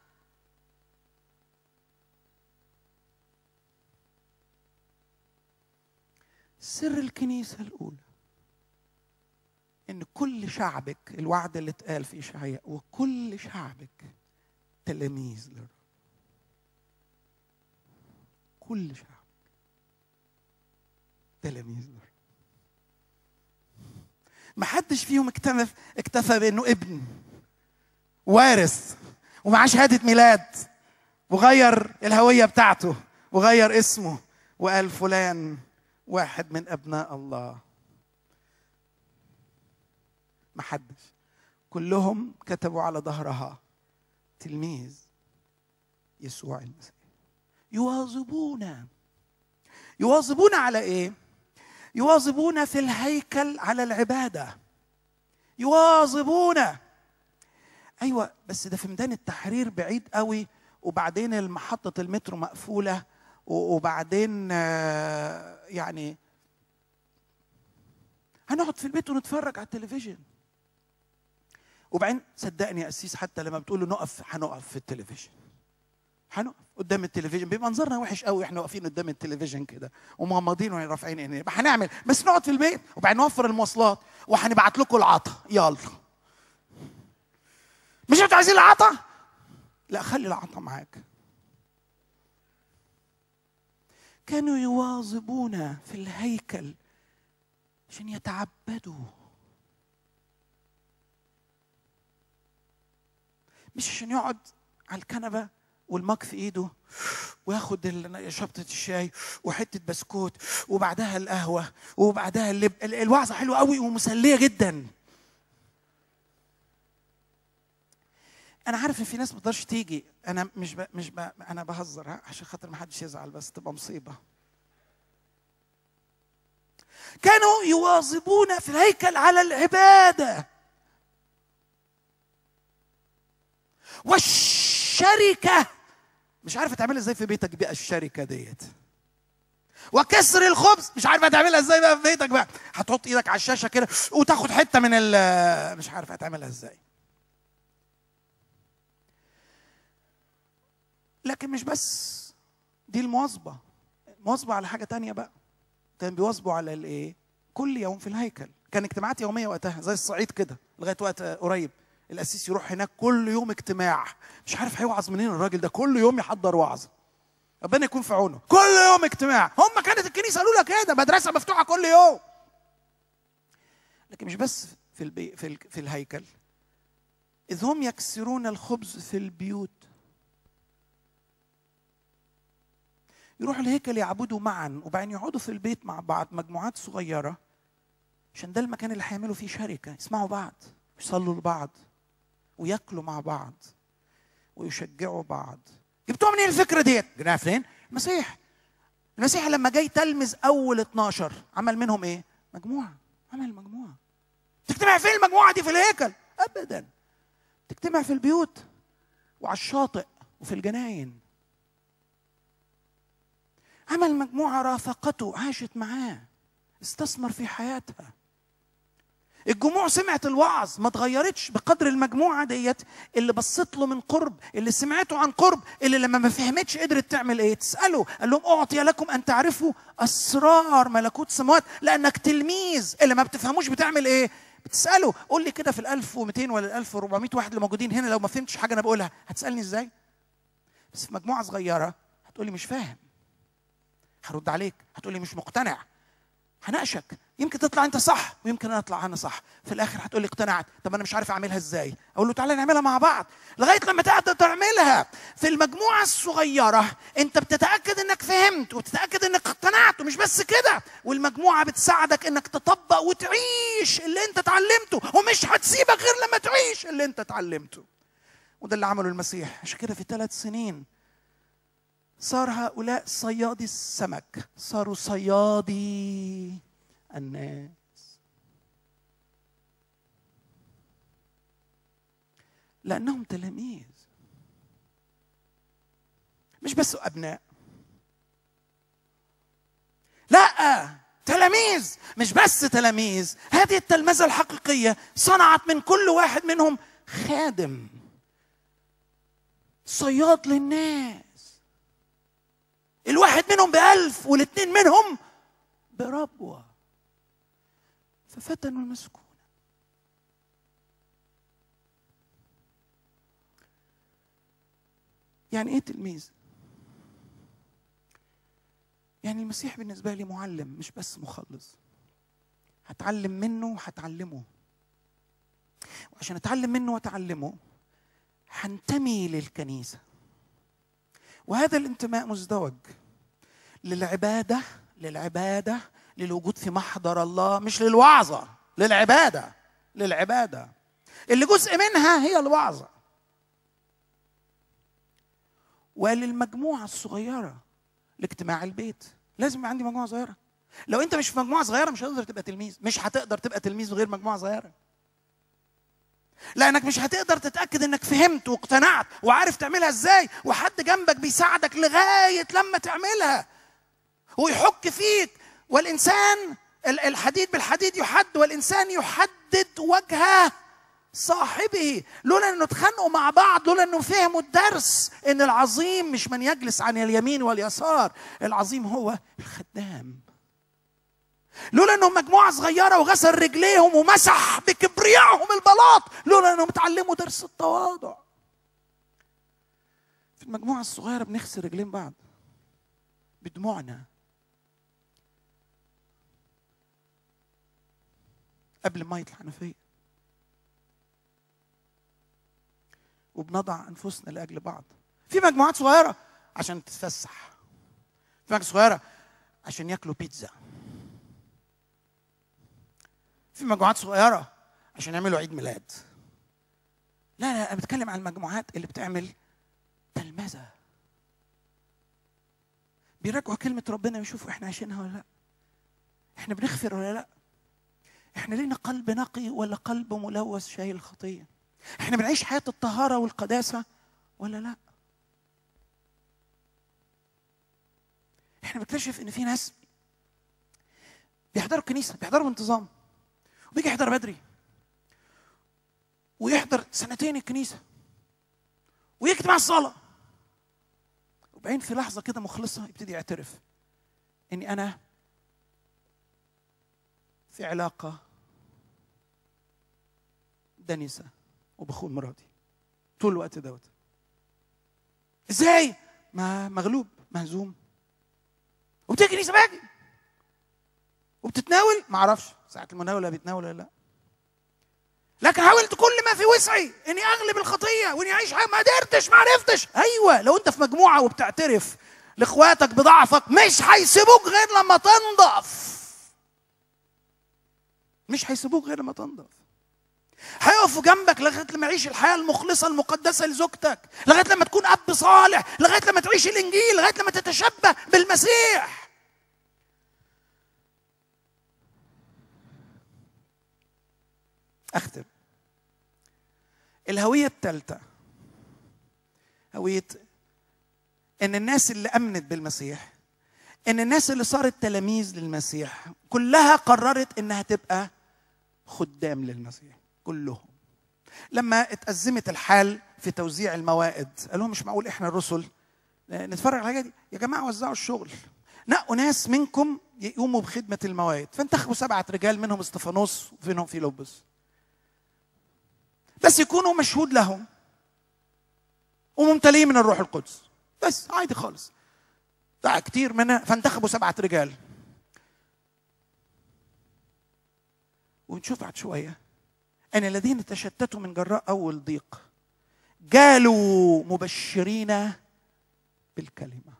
B: سر الكنيسة الأولى ان كل شعبك الوعد اللي اتقال في اشعياء وكل شعبك تلاميذ للرب كل شعبك تلاميذ للرب ما حدش فيهم اكتفى اكتفى بانه ابن وارث ومعاه شهاده ميلاد وغير الهويه بتاعته وغير اسمه وقال فلان واحد من ابناء الله ما حدش كلهم كتبوا على ظهرها تلميذ يسوع المسيح يواظبون يواظبون على ايه يواظبون في الهيكل على العباده يواظبون ايوه بس ده في ميدان التحرير بعيد قوي وبعدين محطه المترو مقفوله وبعدين يعني هنقعد في البيت ونتفرج على التلفزيون وبعدين صدقني يا قسيس حتى لما بتقول له نقف هنقف في التلفزيون هنقف قدام التلفزيون بيبقى منظرنا وحش قوي احنا واقفين قدام التلفزيون كده ومغمضين ورافعين عينينا هنعمل بس نقعد في البيت وبعدين نوفر المواصلات وهنبعت لكم العطا يلا مش انتوا عايزين العطا لا خلي العطا معاك كانوا يواظبون في الهيكل عشان يتعبدوا مش عشان يقعد على الكنبه والمج في ايده وياخد شبطه الشاي وحته بسكوت وبعدها القهوه وبعدها اللب الوعظه حلوه قوي ومسليه جدا انا عارف ان في ناس ما تقدرش تيجي انا مش ب... مش ب... انا بهزر ها عشان خاطر ما حدش يزعل بس تبقى مصيبه كانوا يواظبون في الهيكل على العباده والشركه مش عارفه تعملها ازاي في بيتك بقى الشركه ديت وكسر الخبز مش عارفه تعملها ازاي بقى في بيتك بقى هتحط ايدك على الشاشه كده وتاخد حته من ال مش عارفه هتعملها ازاي
A: لكن مش بس دي المواظبه مواظبه على حاجه تانية بقى كان بيواظبوا على الايه كل يوم في الهيكل كان اجتماعات يوميه وقتها زي الصعيد كده لغايه وقت قريب القسيس يروح هناك كل يوم اجتماع مش عارف هيوعظ منين الراجل ده كل يوم يحضر وعظه ربنا يكون في عونه كل يوم اجتماع هم كانت الكنيسه قالوا لك كده مدرسه مفتوحه كل يوم لكن مش بس في البي في, ال... في الهيكل اذ هم يكسرون الخبز في البيوت يروحوا الهيكل يعبدوا معا وبعدين يقعدوا في البيت مع بعض مجموعات صغيره عشان ده المكان اللي هيعملوا فيه شركه يسمعوا بعض يصلوا لبعض وياكلوا مع بعض ويشجعوا بعض جبتوها منين الفكره ديت؟ جبناها فين؟ المسيح المسيح لما جاي تلمذ اول 12 عمل منهم ايه؟ مجموعه عمل مجموعه تجتمع فين المجموعه دي في الهيكل؟ ابدا تجتمع في البيوت وعلى الشاطئ وفي الجناين عمل مجموعه رافقته عاشت معاه استثمر في حياتها الجموع سمعت الوعظ ما اتغيرتش بقدر المجموعه ديت اللي بصت له من قرب اللي سمعته عن قرب اللي لما ما فهمتش قدرت تعمل ايه تساله قال لهم اعطي لكم ان تعرفوا اسرار ملكوت السماوات لانك تلميذ اللي ما بتفهموش بتعمل ايه بتساله قول لي كده في ال 1200 ولا ال 1400 واحد اللي موجودين هنا لو ما فهمتش حاجه انا بقولها هتسالني ازاي بس في مجموعه صغيره هتقولي مش فاهم هرد عليك هتقولي مش مقتنع هناقشك يمكن تطلع انت صح ويمكن انا اطلع انا صح في الاخر هتقول لي اقتنعت طب انا مش عارف اعملها ازاي اقول له تعالى نعملها مع بعض لغايه لما تقدر تعملها في المجموعه الصغيره انت بتتاكد انك فهمت وتتاكد انك اقتنعت ومش بس كده والمجموعه بتساعدك انك تطبق وتعيش اللي انت اتعلمته ومش هتسيبك غير لما تعيش اللي انت اتعلمته وده اللي عمله المسيح عشان كده في ثلاث سنين صار هؤلاء صيادي السمك صاروا صيادي الناس لأنهم تلاميذ مش بس أبناء لا تلاميذ مش بس تلاميذ هذه التلمذة الحقيقية صنعت من كل واحد منهم خادم صياد للناس الواحد منهم بألف والاثنين منهم بربوة ففتنوا المسكونة يعني ايه تلميذ يعني المسيح بالنسبة لي معلم مش بس مخلص هتعلم منه وهتعلمه وعشان اتعلم منه واتعلمه هنتمي للكنيسه وهذا الانتماء مزدوج للعباده للعباده للوجود في محضر الله مش للوعظه للعباده للعباده اللي جزء منها هي الوعظه وللمجموعه الصغيره لاجتماع البيت لازم يبقى عندي مجموعه صغيره لو انت مش في مجموعه صغيره مش هتقدر تبقى تلميذ مش هتقدر تبقى تلميذ من غير مجموعه صغيره لانك مش هتقدر تتاكد انك فهمت واقتنعت وعارف تعملها ازاي وحد جنبك بيساعدك لغايه لما تعملها ويحك فيك والانسان الحديد بالحديد يحد والانسان يحدد وجه صاحبه لولا انه اتخانقوا مع بعض لولا انه فهموا الدرس ان العظيم مش من يجلس عن اليمين واليسار العظيم هو الخدام لولا انهم مجموعه صغيره وغسل رجليهم ومسح بكبريائهم البلاط لولا انهم اتعلموا درس التواضع في المجموعه الصغيره بنغسل رجلين بعض بدموعنا قبل ميه الحنفيه وبنضع انفسنا لاجل بعض في مجموعات صغيره عشان تتفسح في مجموعات صغيره عشان ياكلوا بيتزا في مجموعات صغيره عشان يعملوا عيد ميلاد لا لا انا بتكلم عن المجموعات اللي بتعمل تلمذه بيراجعوا كلمه ربنا ويشوفوا احنا عايشينها ولا لا احنا بنغفر ولا لا احنا لينا قلب نقي ولا قلب ملوث شايل الخطيه احنا بنعيش حياه الطهاره والقداسه ولا لا احنا بنكتشف ان في ناس بيحضروا الكنيسه بيحضروا بانتظام وبيجي يحضر بدري ويحضر سنتين الكنيسه ويجتمع الصلاه وبعدين في لحظه كده مخلصه يبتدي يعترف اني انا في علاقه دنسه وبخون مراتي طول الوقت دوت ازاي ما مغلوب مهزوم وبتيجي كنيسه باجي وبتتناول ما اعرفش ساعه المناوله بيتناول ولا لا لكن حاولت كل ما في وسعي اني اغلب الخطيه واني اعيش حياه ما قدرتش ما عرفتش ايوه لو انت في مجموعه وبتعترف لاخواتك بضعفك مش هيسيبوك غير لما تنضف مش هيسيبوك غير لما تنضف هيقفوا جنبك لغايه لما يعيش الحياه المخلصه المقدسه لزوجتك لغايه لما تكون اب صالح لغايه لما تعيش الانجيل لغايه لما تتشبه بالمسيح اختم الهويه الثالثه هويه ان الناس اللي امنت بالمسيح ان الناس اللي صارت تلاميذ للمسيح كلها قررت انها تبقى خدام للمسيح كلهم لما اتأزمت الحال في توزيع الموائد قال لهم مش معقول احنا الرسل نتفرج على الحاجه دي يا جماعه وزعوا الشغل نقوا ناس منكم يقوموا بخدمه الموائد فانتخبوا سبعه رجال منهم استفانوس وفينهم فيلبس بس يكونوا مشهود لهم وممتلئين من الروح القدس بس عادي خالص دعا كتير منها فانتخبوا سبعه رجال ونشوف بعد شويه ان الذين تشتتوا من جراء اول ضيق جالوا مبشرين بالكلمه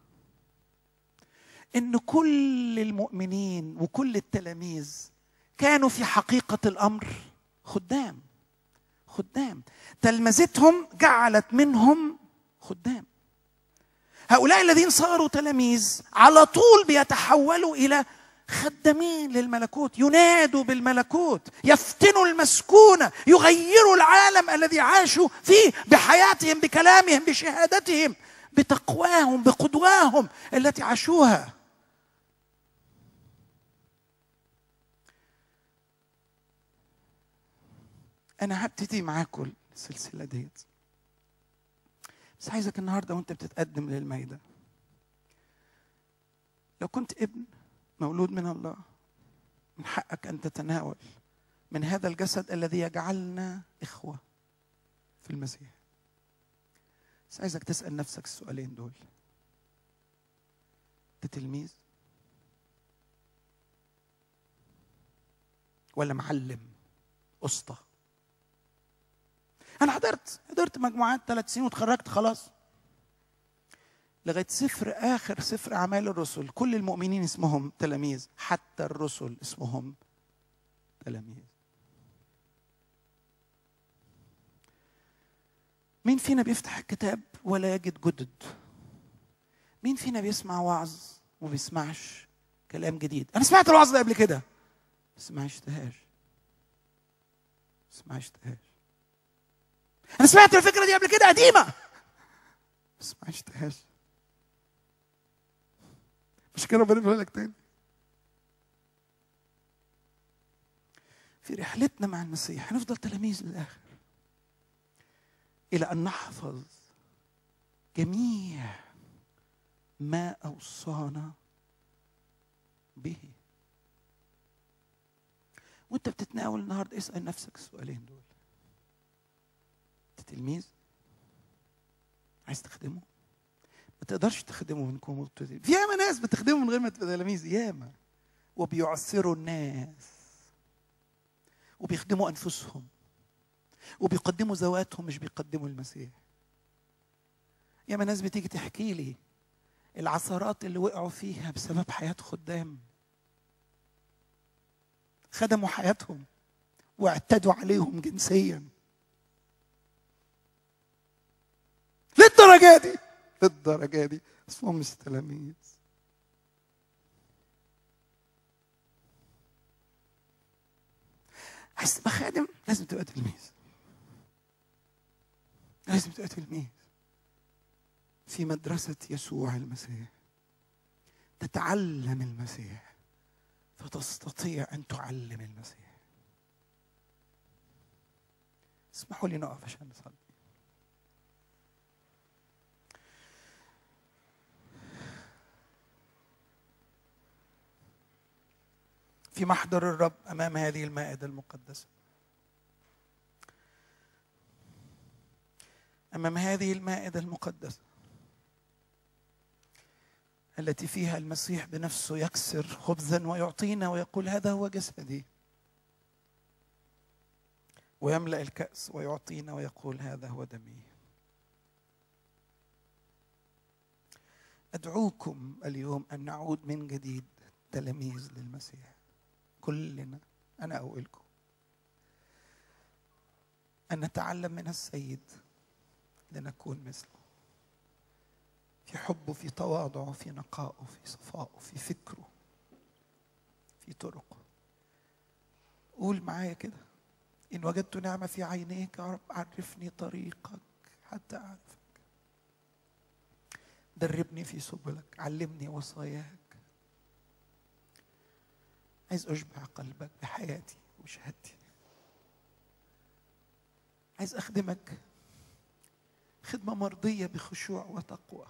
A: ان كل المؤمنين وكل التلاميذ كانوا في حقيقه الامر خدام خدام تلمذتهم جعلت منهم خدام هؤلاء الذين صاروا تلاميذ على طول بيتحولوا الى خدامين للملكوت ينادوا بالملكوت يفتنوا المسكونه يغيروا العالم الذي عاشوا فيه بحياتهم بكلامهم بشهادتهم بتقواهم بقدواهم التي عاشوها انا هبتدي معاكم السلسله ديت بس عايزك النهارده وانت بتتقدم للميدان لو كنت ابن مولود من الله من حقك ان تتناول من هذا الجسد الذي يجعلنا اخوه في المسيح بس عايزك تسال نفسك السؤالين دول انت تلميذ ولا معلم اسطى انا حضرت حضرت مجموعات ثلاث سنين وتخرجت خلاص لغايه سفر اخر سفر اعمال الرسل كل المؤمنين اسمهم تلاميذ حتى الرسل اسمهم تلاميذ مين فينا بيفتح الكتاب ولا يجد جدد مين فينا بيسمع وعظ وما بيسمعش كلام جديد انا سمعت الوعظ ده قبل كده بس ما عشتهاش بس ما عشتهاش انا سمعت الفكره دي قبل كده قديمه بس ما عشتهاش مش كده ربنا بيقول لك تاني في رحلتنا مع المسيح هنفضل تلاميذ للاخر الى ان نحفظ جميع ما اوصانا به وانت بتتناول النهارده اسال نفسك السؤالين دول انت تلميذ عايز تخدمه ما تقدرش تخدمه من كون في ياما ناس بتخدمه من غير ما تبقى تلاميذ ياما وبيعثروا الناس وبيخدموا انفسهم وبيقدموا ذواتهم مش بيقدموا المسيح ياما ناس بتيجي تحكي لي العثرات اللي وقعوا فيها بسبب حياة خدام خدموا حياتهم واعتدوا عليهم جنسيا للدرجة دي للدرجة دي اسمهم مش تلاميذ عايز تبقى خادم لازم تبقى تلميذ لازم تبقى تلميذ في مدرسة يسوع المسيح تتعلم المسيح فتستطيع أن تعلم المسيح اسمحوا لي نقف عشان نصلي في محضر الرب امام هذه المائده المقدسه امام هذه المائده المقدسه التي فيها المسيح بنفسه يكسر خبزا ويعطينا ويقول هذا هو جسدي ويملا الكاس ويعطينا ويقول هذا هو دمي ادعوكم اليوم ان نعود من جديد تلاميذ للمسيح كلنا انا اقولكم ان نتعلم من السيد لنكون مثله في حبه في تواضعه في نقائه في صفائه في فكره في طرقه قول معايا كده إن وجدت نعمة في عينيك يا رب عرفني طريقك حتى أعرفك دربني في سبلك علمني وصاياك عايز أشبع قلبك بحياتي وشهادتي عايز أخدمك خدمة مرضية بخشوع وتقوى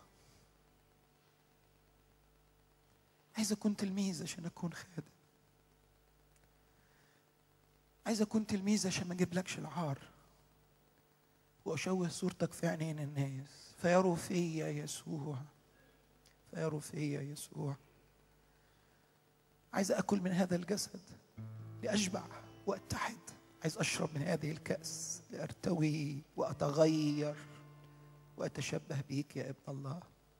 A: عايز أكون تلميذ عشان أكون خادم عايز أكون تلميذ عشان ما أجيبلكش العار وأشوه صورتك في عينين الناس فيروا فيا يسوع فيروا فيا يسوع عايز أكل من هذا الجسد لأشبع وأتحد عايز أشرب من هذه الكأس لأرتوي وأتغير وأتشبه بيك يا ابن الله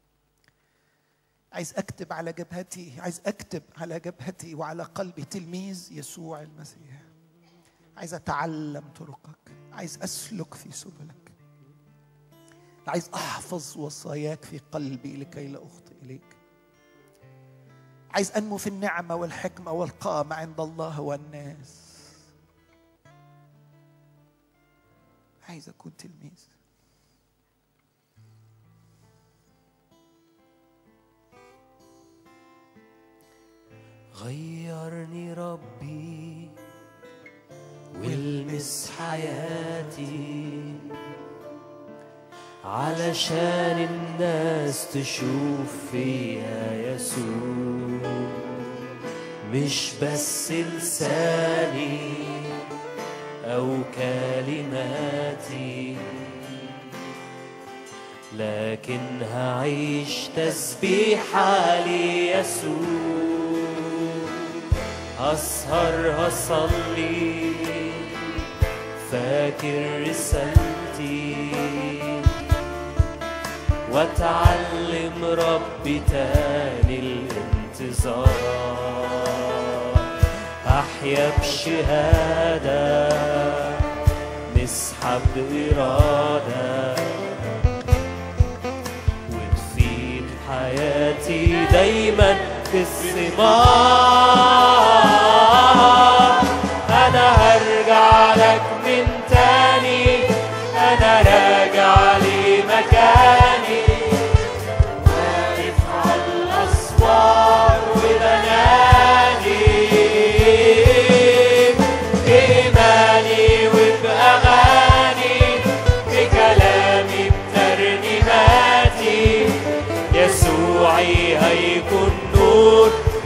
A: عايز أكتب على جبهتي عايز أكتب على جبهتي وعلى قلبي تلميذ يسوع المسيح عايز أتعلم طرقك عايز أسلك في سبلك عايز أحفظ وصاياك في قلبي لكي لا أخطئ إليك عايز أنمو في النعمة والحكمة والقامة عند الله والناس عايز أكون تلميذ
C: غيرني ربي والمس حياتي علشان الناس تشوف فيها يسوع مش بس لساني أو كلماتي لكن هعيش تسبيحة ليسوع أسهر هصلي فاكر رسالتي واتعلم ربي تاني الانتظار احيا بشهاده نسحب اراده وتفيد حياتي دايما في الثمار انا هرجع لك من تاني انا راجع لمكاني واقف على الاسوار وبنادي بإيماني وبأغاني بكلامي بترنيماتي يسوعي هيكون نور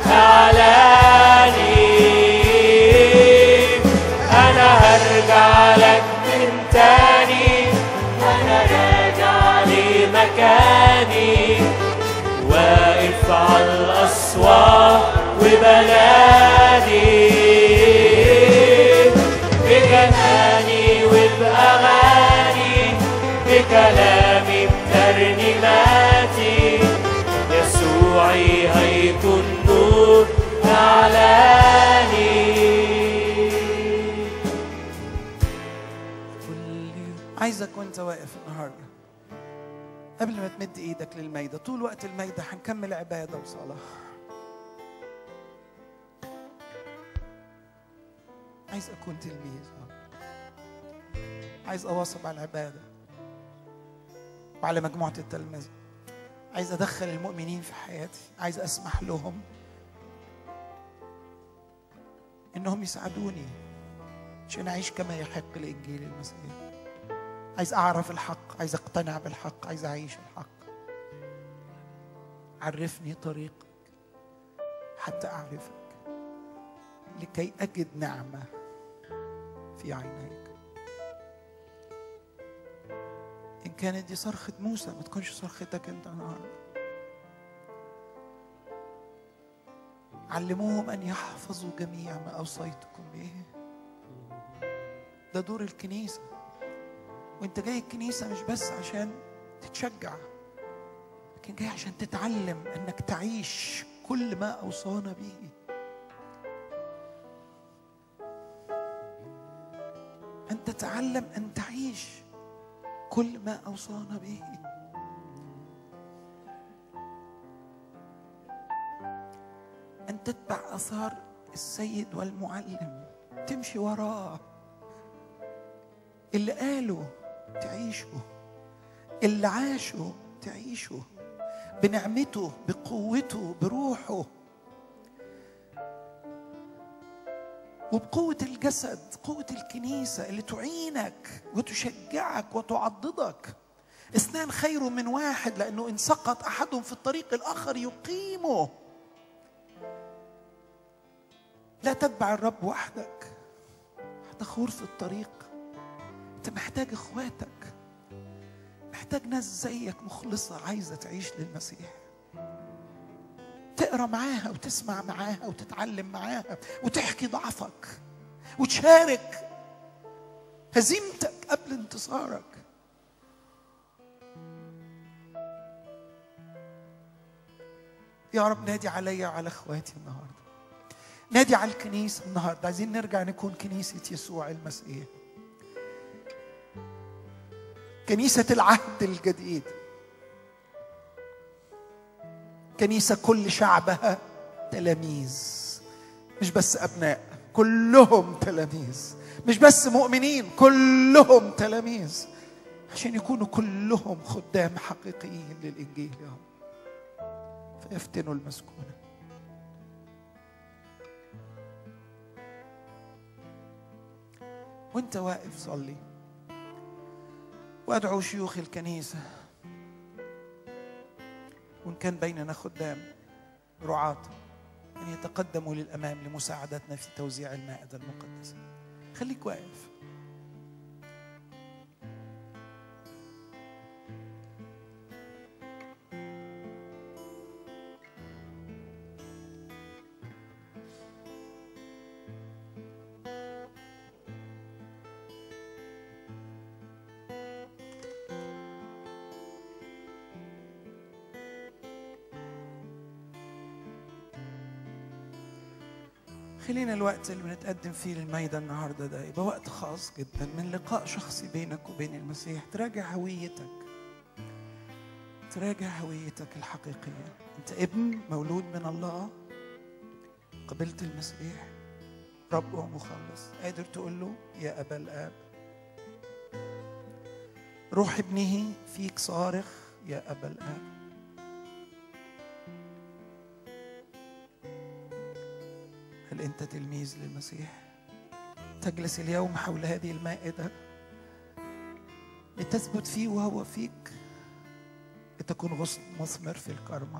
C: أعلاني أنا هرجع لك من تاني أنا راجع لمكاني واقف على الأسوار وبنادي بجناني وبأغاني بكلامي بترنيماتي يسوعي هيكون نور أعلاني كل يوم
A: عايزك وانت واقف النهارده قبل ما تمد ايدك للميدة طول وقت الميدة هنكمل عبادة وصلاة عايز اكون تلميذ عايز اواصب على العبادة وعلى مجموعة التلمذة عايز ادخل المؤمنين في حياتي عايز اسمح لهم انهم يساعدوني عشان اعيش كما يحق لانجيل المسيح عايز اعرف الحق عايز اقتنع بالحق عايز اعيش الحق عرفني طريقك حتى اعرفك لكي اجد نعمه في عينيك ان كانت دي صرخه موسى ما تكونش صرختك انت النهارده علموهم ان يحفظوا جميع ما اوصيتكم به ده دور الكنيسه وانت جاي الكنيسه مش بس عشان تتشجع لكن جاي عشان تتعلم انك تعيش كل ما اوصانا به ان تتعلم ان تعيش كل ما اوصانا به ان تتبع اثار السيد والمعلم تمشي وراه اللي قاله تعيشه اللي عاشه تعيشه بنعمته بقوته بروحه وبقوة الجسد قوة الكنيسة اللي تعينك وتشجعك وتعضدك اثنان خير من واحد لأنه إن سقط أحدهم في الطريق الآخر يقيمه لا تتبع الرب وحدك هتخور في الطريق انت محتاج اخواتك محتاج ناس زيك مخلصة عايزة تعيش للمسيح تقرا معاها وتسمع معاها وتتعلم معاها وتحكي ضعفك وتشارك هزيمتك قبل انتصارك يا رب نادي عليا وعلى اخواتي النهارده نادي على الكنيسه النهارده عايزين نرجع نكون كنيسه يسوع المسيح كنيسه العهد الجديد كنيسه كل شعبها تلاميذ مش بس ابناء كلهم تلاميذ مش بس مؤمنين كلهم تلاميذ عشان يكونوا كلهم خدام حقيقيين للانجيل يا رب فيفتنوا المسكونه وانت واقف صلي وادعو شيوخ الكنيسه وان كان بيننا خدام رعاة ان يتقدموا للامام لمساعدتنا في توزيع المائده المقدسه خليك واقف خلينا الوقت اللي بنتقدم فيه للميدة النهاردة ده يبقى وقت خاص جدا من لقاء شخصي بينك وبين المسيح تراجع هويتك تراجع هويتك الحقيقية أنت ابن مولود من الله قبلت المسيح رب ومخلص قادر تقول له يا أبا الآب روح ابنه فيك صارخ يا أبا الآب هل أنت تلميذ للمسيح؟ تجلس اليوم حول هذه المائدة لتثبت فيه وهو فيك لتكون غصن مثمر في الكرمة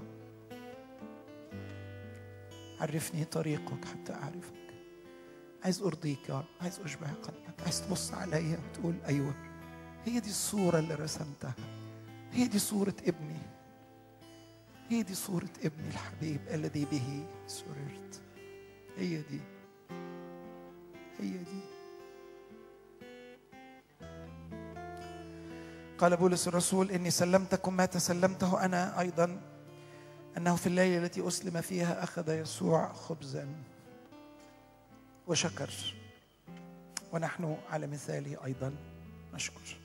A: عرفني طريقك حتى أعرفك عايز أرضيك يا رب عايز أشبه قلبك عايز تبص عليا وتقول أيوة هي دي الصورة اللي رسمتها هي دي صورة ابني هي دي صورة ابني الحبيب الذي به سررت هي دي هي دي قال بولس الرسول اني سلمتكم ما تسلمته انا ايضا انه في الليله التي اسلم فيها اخذ يسوع خبزا وشكر ونحن على مثاله ايضا نشكر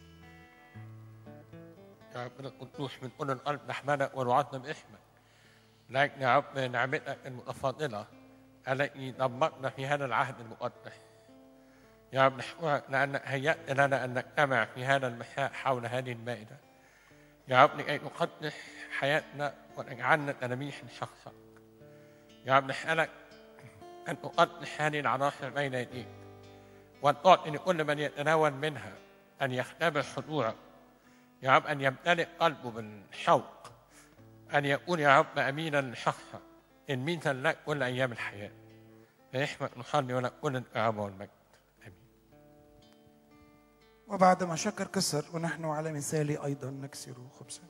D: يا رب القدوس من أولى القلب نحمدك ونوعدنا باسمك لكن يا رب نعمتك المتفاضلة التي ضمتنا في هذا العهد المقدس يا رب نشكرك لأنك هيأت لنا أن نجتمع في هذا المساء حول هذه المائدة يا رب لكي نقدس حياتنا ونجعلنا تلاميذ لشخصك يا رب نسألك أن تقدس هذه العناصر بين يديك وأن تعطي لكل من يتناول منها أن يختبر حضورك يا رب أن يمتلئ قلبه بالشوق أن يكون يا رب أمينا لشخصك تلميذا لك كل أيام الحياة لنحمد نحني ونقول الإعابة والمجد آمين
B: وبعد ما شكر كسر ونحن على مثاله أيضا نكسر خبزا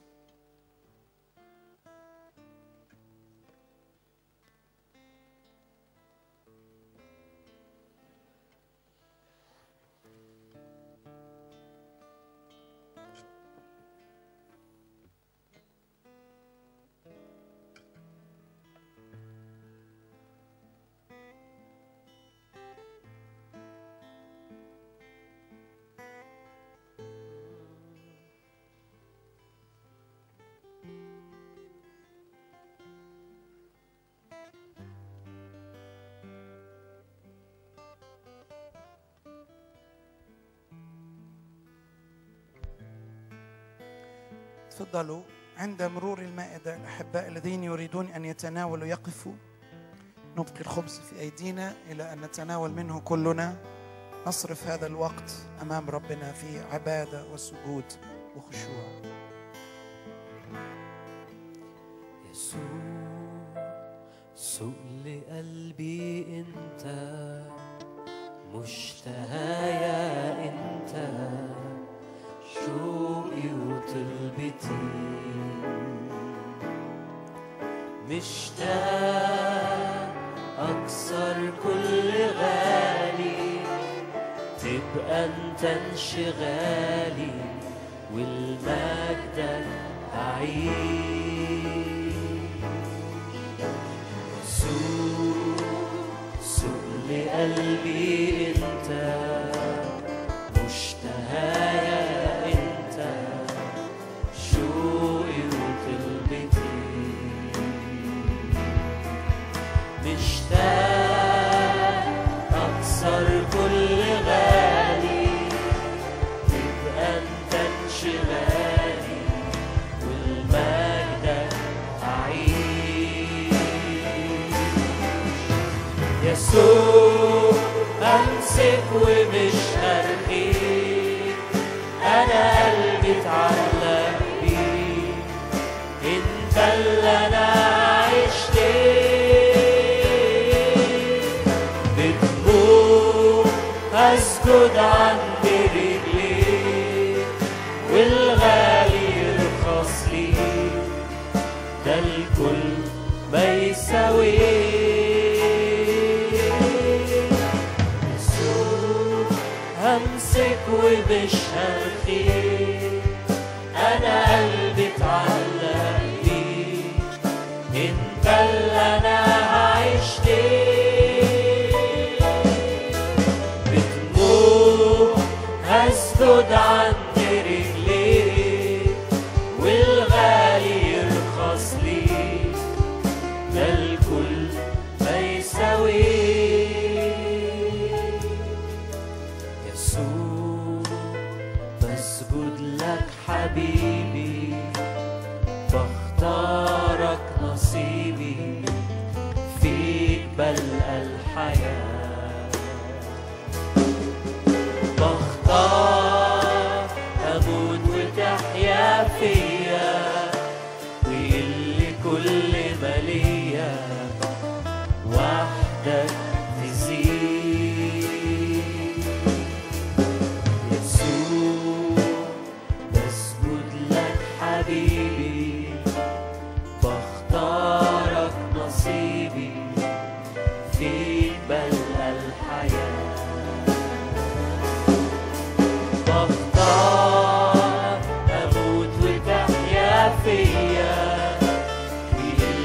B: تفضلوا عند مرور المائدة الأحباء الذين يريدون أن يتناولوا يقفوا نبقي الخبز في أيدينا إلى أن نتناول منه كلنا نصرف هذا الوقت أمام ربنا في عبادة وسجود وخشوع
C: يسوع سؤل قلبي انت مشتهايا انت شوقي وطلبتي مشتاق اكسر كل غالي تبقى انت انشغالي والمجد اعيش يسوع سؤل قلبي انت مشتهايا انت شوقي وطلبتي مشتاق اكسر كل غالي تبقى انت انشغالي والمجد اعيش يسوع امسك ومش هرخيك انا قلبي اتعلق بيك انت اللي انا عشت بدموع اسجد عند رجليك والغالي يرخص ليك ده الكل ما يساويك يسوع همسك ومش هرخيك انا قلبي اتعلق بيك انت اللي انا عشت بدموع هسجد عند رجليك والغالي يرخص ليك ده الكل ما يساويك يسوع بسجد لك حبيبي بختارك نصيبي فيك بلقى الحياه بختار اموت وتحيا فيا ويلي كل ما ليا وحدك تزيد يسوع بسجد لك حبيبي بختارك نصيبي فيك بلقى الحياه بختار اموت وتحيا فيا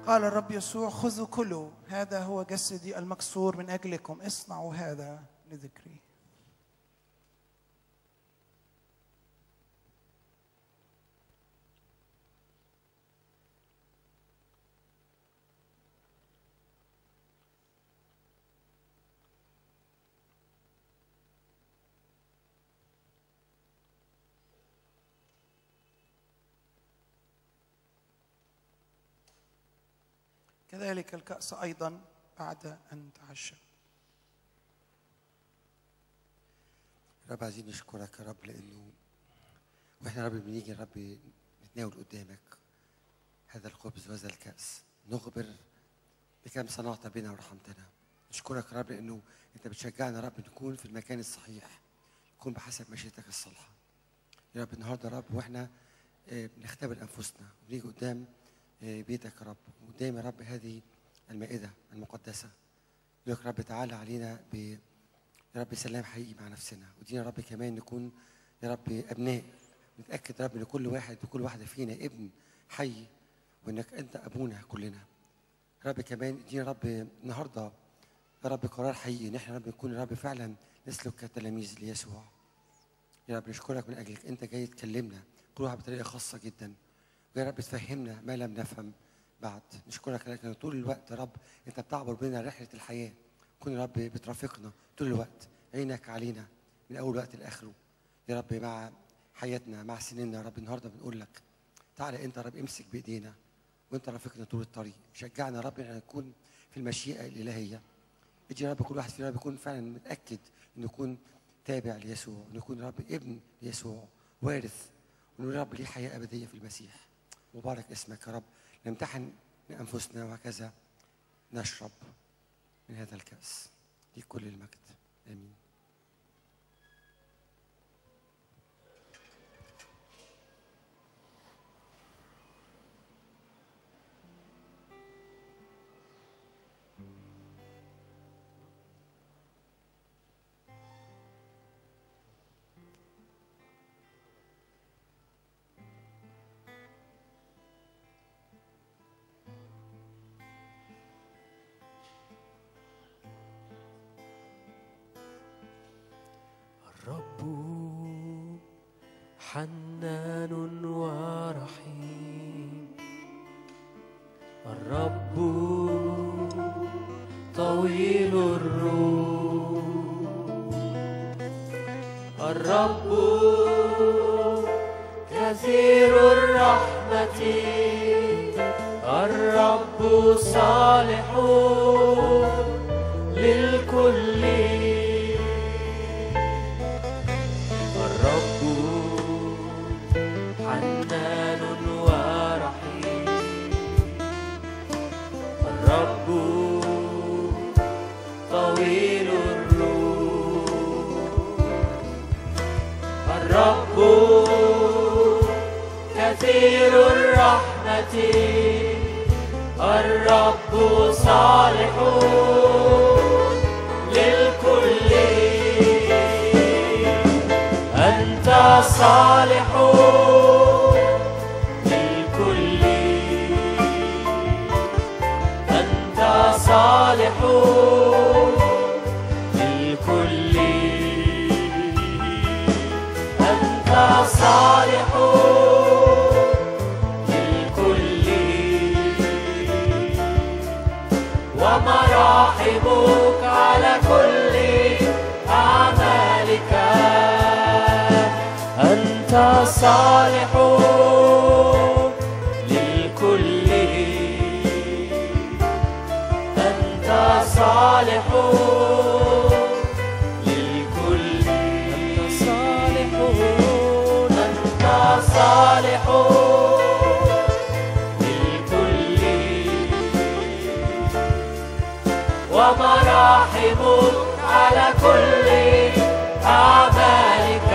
A: قال الرب يسوع خذوا كلوا هذا هو جسدي المكسور من اجلكم اصنعوا هذا لذكري كذلك الكأس أيضا بعد أن تعشى
E: رب عايزين نشكرك يا رب لانه واحنا يا رب بنيجي يا رب نتناول قدامك هذا الخبز وهذا الكأس نخبر بكم صنعت بنا ورحمتنا نشكرك يا رب لانه انت بتشجعنا يا رب نكون في المكان الصحيح نكون بحسب مشيئتك الصالحه يا رب النهارده يا رب واحنا آه، بنختبر انفسنا ونيجي قدام آه، بيتك يا رب قدام يا رب هذه المائده المقدسه يقول لك يا رب تعالى علينا ب يا رب سلام حقيقي مع نفسنا ودينا يا رب كمان نكون يا رب ابناء نتاكد يا رب ان كل واحد وكل واحده فينا ابن حي وانك انت ابونا كلنا يا رب كمان ادينا يا رب النهارده يا رب قرار حقيقي ان احنا يا رب نكون يا رب فعلا نسلك كتلاميذ ليسوع يا رب نشكرك من اجلك انت جاي تكلمنا كل واحد بطريقه خاصه جدا ويا رب تفهمنا ما لم نفهم بعد نشكرك لانك طول الوقت يا رب انت بتعبر بينا رحله الحياه كن يا رب بترافقنا طول الوقت عينك علينا من اول وقت لاخره يا رب مع حياتنا مع سنيننا يا رب النهارده بنقول لك تعالى انت يا رب امسك بايدينا وانت رافقنا طول الطريق شجعنا يا رب ان نكون في المشيئه الالهيه ادي يا رب كل واحد فينا يا رب يكون فعلا متاكد انه يكون تابع ليسوع انه يكون يا رب ابن ليسوع وارث وانه يا رب ليه حياه ابديه في المسيح مبارك اسمك يا رب نمتحن من انفسنا وهكذا نشرب من هذا الكاس ليك كل المجد امين
C: الرب حنان ورحيم الرب طويل الروح الرب كثير الرحمة الرب صالح للكل الرب حنان ورحيم الرب طويل الروح الرب كثير الرحمة الرب صالح للكل أنت صالح للكل أنت صالح للكل أنت صالح للكل ومراحمك على كل أعمالك أنت صالح للكل أنت صالح للكل أنت صالح أنت صالح للكل ومراحمك على كل أعمالك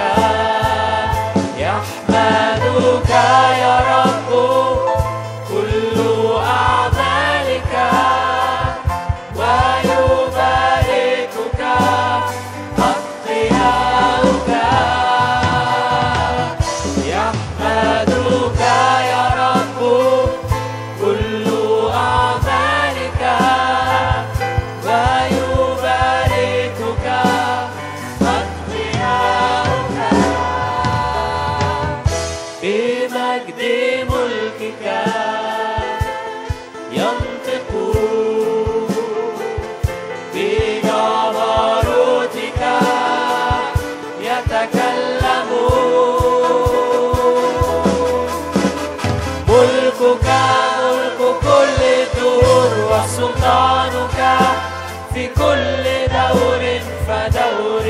C: يحمدك يا رب كل أعمالك ويباركك أتقياؤك يحمدك يا رب كل أعمالك وسلطانك في كل دور فدور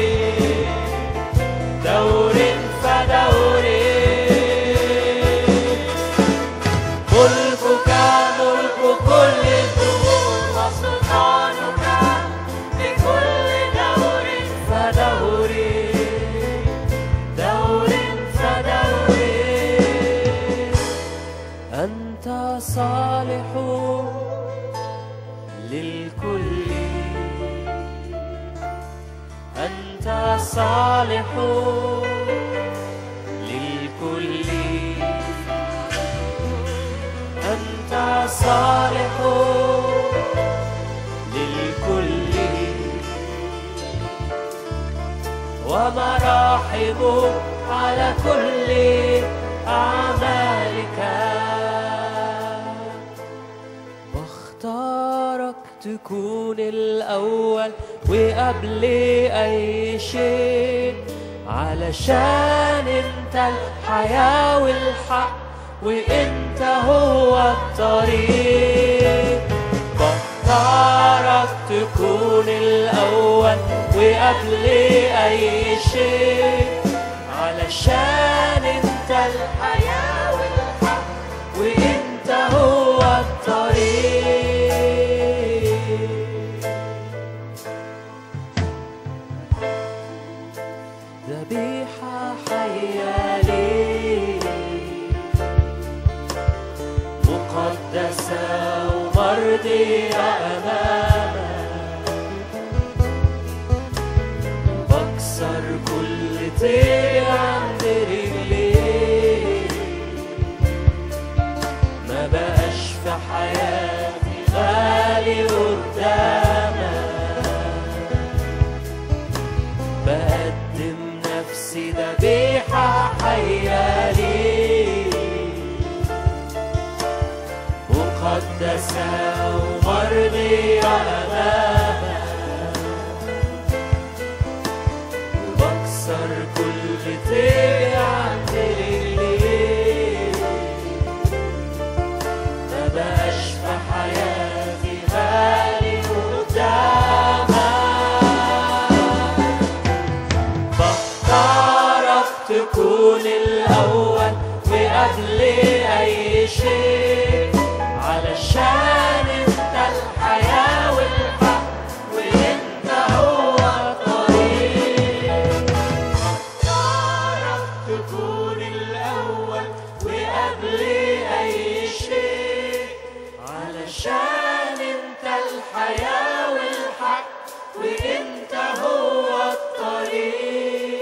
C: دور فدور ملكك ملك كل الدهور وسلطانك في كل دور فدور دور فدور أنت صالح للكل أنت صالح للكل أنت صالح للكل ومراحم على كل أعمالك واختارك تكون الأول وقبل أي شيء علشان انت الحياة والحق وانت هو الطريق بختارك تكون الأول وقبل أي شيء علشان انت الحياة والحق وانت هو الطريق ذبيحة حية ليك مقدسة ومرضية أمامك بكسر كل طير عند رجليك ما بقاش في حياتي غالي قدامك بقدم نفسي ذبيحة حية ليك مقدسة ومرضية أمامك وبكسر كل طير عند رجليك ما بقاش في حياتي غالي قدامك بختارك تكون الأول وقبل أي شيء علشان انت الحياة والحق وانت هو الطريق بختارك تكون الأول وقبل أي شيء علشان انت الحياة والحق وانت هو الطريق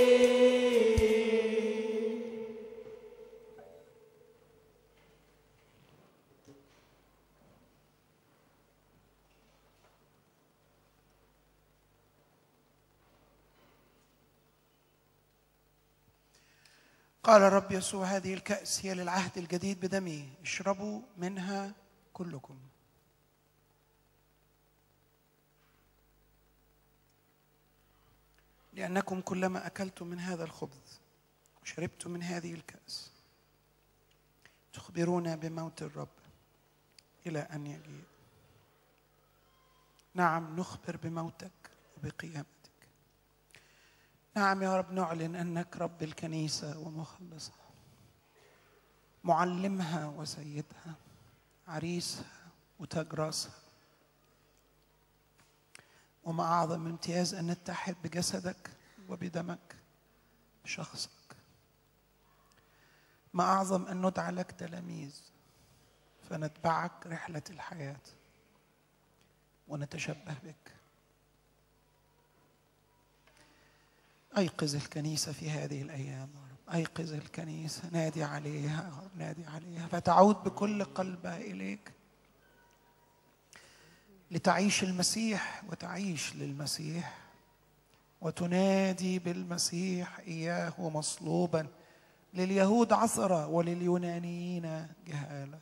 A: قال الرب يسوع هذه الكأس هي للعهد الجديد بدمي اشربوا منها كلكم لأنكم كلما أكلتم من هذا الخبز وشربتم من هذه الكأس تخبرون بموت الرب إلى أن يجيء نعم نخبر بموتك وبقيامتك نعم يا رب نعلن أنك رب الكنيسة ومخلصها معلمها وسيدها عريسها وتاج راسها وما أعظم امتياز أن نتحد بجسدك وبدمك بشخصك ما أعظم أن ندعى لك تلاميذ فنتبعك رحلة الحياة ونتشبه بك أيقظ الكنيسة في هذه الأيام يا رب أيقظ الكنيسة نادي عليها يا رب نادي عليها فتعود بكل قلبها إليك لتعيش المسيح وتعيش للمسيح وتنادي بالمسيح إياه مصلوبا لليهود عثرة ولليونانيين جهالة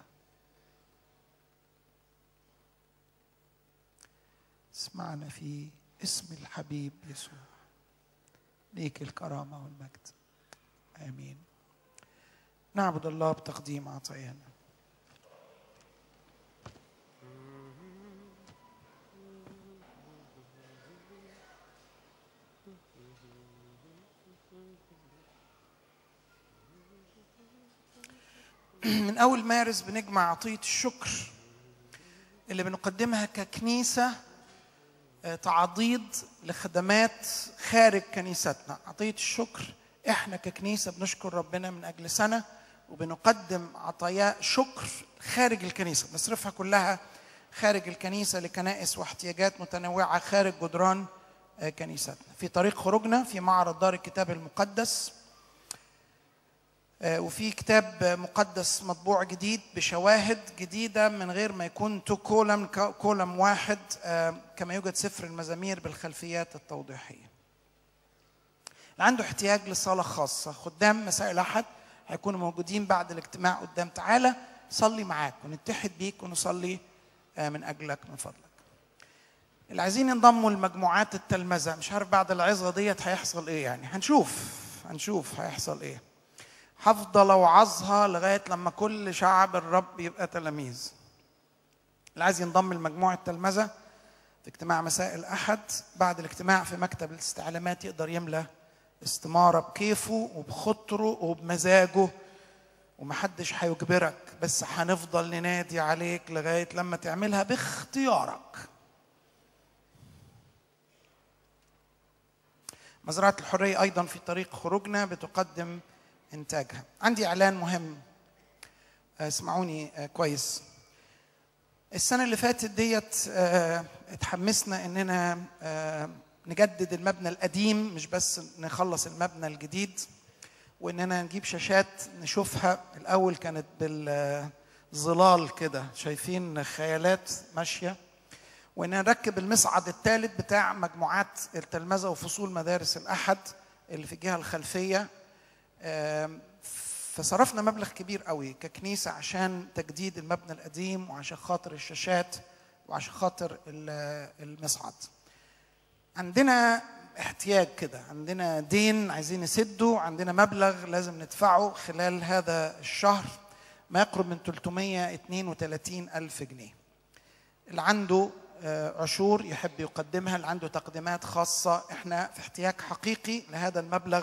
A: اسمعنا في اسم الحبيب يسوع ليك الكرامة والمجد آمين نعبد الله بتقديم عطايانا من اول مارس بنجمع عطيه الشكر اللي بنقدمها ككنيسه آه، تعضيد لخدمات خارج كنيستنا عطيه الشكر احنا ككنيسه بنشكر ربنا من اجل سنه وبنقدم عطايا شكر خارج الكنيسه بنصرفها كلها خارج الكنيسه لكنائس واحتياجات متنوعه خارج جدران آه، كنيستنا في طريق خروجنا في معرض دار الكتاب المقدس آه، وفي كتاب مقدس مطبوع جديد بشواهد جديدة من غير ما يكون تو كولم كولم واحد آه، كما يوجد سفر المزامير بالخلفيات التوضيحية اللي عنده احتياج لصلاة خاصة خدام مساء الأحد هيكونوا موجودين بعد الاجتماع قدام تعالى صلي معاك ونتحد بيك ونصلي آه، من أجلك من فضلك اللي عايزين ينضموا لمجموعات التلمذة مش عارف بعد العظة ديت هيحصل ايه يعني هنشوف هنشوف هيحصل ايه هفضل اوعظها لغايه لما كل شعب الرب يبقى تلاميذ اللي عايز ينضم لمجموعه تلمذه في اجتماع مساء الاحد بعد الاجتماع في مكتب الاستعلامات يقدر يملى استماره بكيفه وبخطره وبمزاجه ومحدش هيجبرك بس هنفضل ننادي عليك لغايه لما تعملها باختيارك مزرعه الحريه ايضا في طريق خروجنا بتقدم انتاجها عندي اعلان مهم آه، اسمعوني آه، كويس السنه اللي فاتت ديت آه، اتحمسنا اننا آه، نجدد المبنى القديم مش بس نخلص المبنى الجديد واننا نجيب شاشات نشوفها الاول كانت بالظلال كده شايفين خيالات ماشيه وان نركب المصعد الثالث بتاع مجموعات التلمذه وفصول مدارس الاحد اللي في الجهه الخلفيه آم، فصرفنا مبلغ كبير قوي ككنيسه عشان تجديد المبنى القديم وعشان خاطر الشاشات وعشان خاطر ال- المصعد عندنا احتياج كده عندنا دين عايزين نسده عندنا مبلغ لازم ندفعه خلال هذا الشهر ما يقرب من 332 ألف جنيه اللي عنده آه، عشور يحب يقدمها اللي عنده تقديمات خاصة احنا في احتياج حقيقي لهذا المبلغ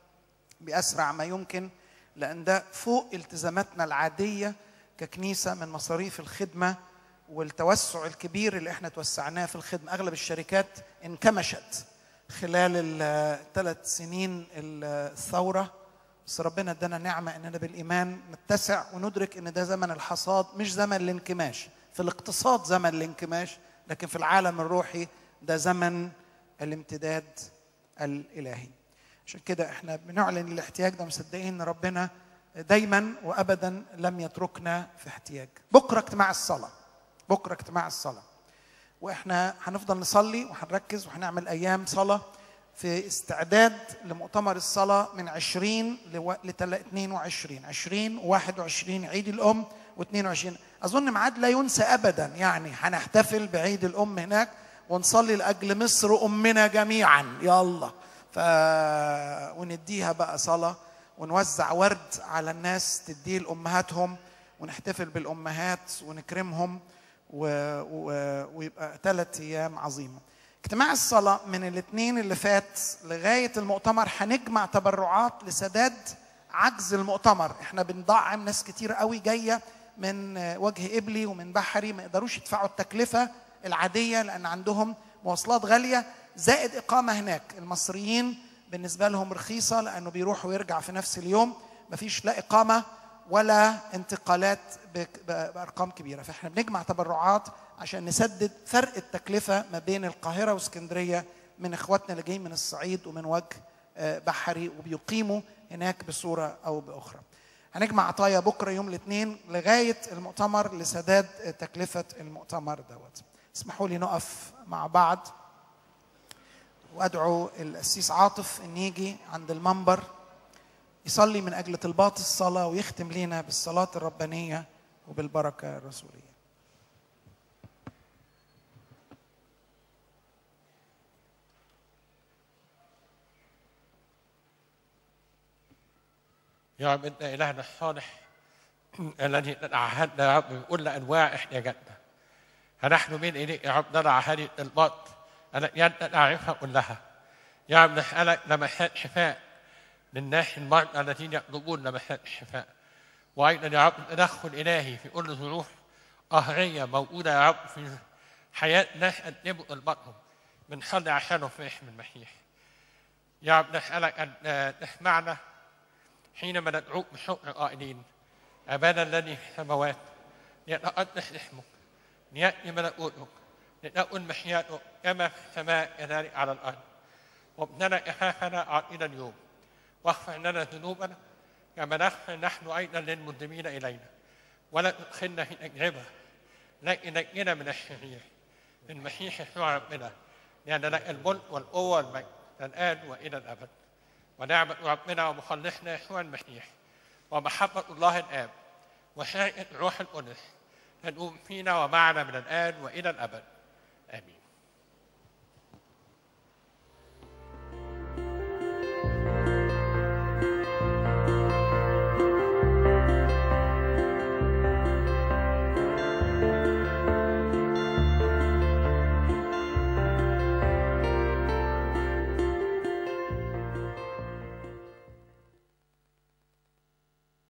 A: بأسرع ما يمكن لأن ده فوق التزاماتنا العادية ككنيسة من مصاريف الخدمة والتوسع الكبير اللي احنا توسعناه في الخدمة أغلب الشركات انكمشت خلال الثلاث سنين الثورة بس ربنا ادانا نعمة اننا بالإيمان نتسع وندرك ان ده زمن الحصاد مش زمن الانكماش في الاقتصاد زمن الانكماش لكن في العالم الروحي ده زمن الامتداد الإلهي عشان كده احنا بنعلن الاحتياج ده مصدقين ان ربنا دايما وابدا لم يتركنا في احتياج بكره اجتماع الصلاه بكره اجتماع الصلاه واحنا هنفضل نصلي وهنركز وهنعمل ايام صلاه في استعداد لمؤتمر الصلاه من 20 ل 22 20 و21 عيد الام و22 اظن ميعاد لا ينسى ابدا يعني هنحتفل بعيد الام هناك ونصلي لاجل مصر امنا جميعا يلا ف ونديها بقى صلاه ونوزع ورد على الناس تديه لامهاتهم ونحتفل بالامهات ونكرمهم و... و... ويبقى ثلاث ايام عظيمه. اجتماع الصلاه من الاثنين اللي فات لغايه المؤتمر هنجمع تبرعات لسداد عجز المؤتمر، احنا بندعم ناس كتير قوي جايه من وجه قبلي ومن بحري ما يقدروش يدفعوا التكلفه العاديه لان عندهم مواصلات غاليه زائد اقامه هناك، المصريين بالنسبه لهم رخيصه لانه بيروح ويرجع في نفس اليوم، مفيش لا اقامه ولا انتقالات بك- ب- بارقام كبيره فاحنا بنجمع تبرعات عشان نسدد فرق التكلفه ما بين القاهره واسكندريه من اخواتنا اللي جايين من الصعيد ومن وجه آه، بحري وبيقيموا هناك بصوره او باخرى. هنجمع عطايا بكره يوم الاثنين لغايه المؤتمر لسداد آه، تكلفه المؤتمر دوت. اسمحوا لي نقف مع بعض وادعو القسيس عاطف ان يجي عند المنبر يصلي من اجل طلبات الصلاه ويختم لينا بالصلاه الربانيه وبالبركه الرسوليه.
D: يا رب انت الهنا الصالح الذي تعهدنا يا رب بكل انواع احتياجاتنا فنحن بين اليك يا رب نضع هذه الطلبات التي انت تعرفها كلها يا رب نسالك لمسات شفاء للناس المرضى الذين يطلبون لمسات الشفاء وأيضا يا رب تدخل إلهي في كل ظروف قهرية موجودة يا رب في حياة ناس قدموا طلباتهم بنصلي عشانهم في اسم المسيح يا رب نسألك أن آه، تسمعنا حينما ندعوك بشكر قائلين أبانا الذي في السماوات ليتقدس اسمك ليأتي ملكوتك لتكن مشيئتك كما في السماء كذلك على الأرض وابننا كفافنا أعطنا اليوم واغفر لنا ذنوبنا كما نغفر نحن أيضا للمذنبين إلينا ولا تدخلنا في تجربة لكن نجنا من الشرير المسيح يسوع ربنا لأن لك الملك والقوة والمجد الآن وإلى الأبد ونعمة ربنا ومخلصنا يسوع المسيح ومحبة الله الآب وشركة الروح القدس تدوم فينا ومعنا من الآن وإلى الأبد آمين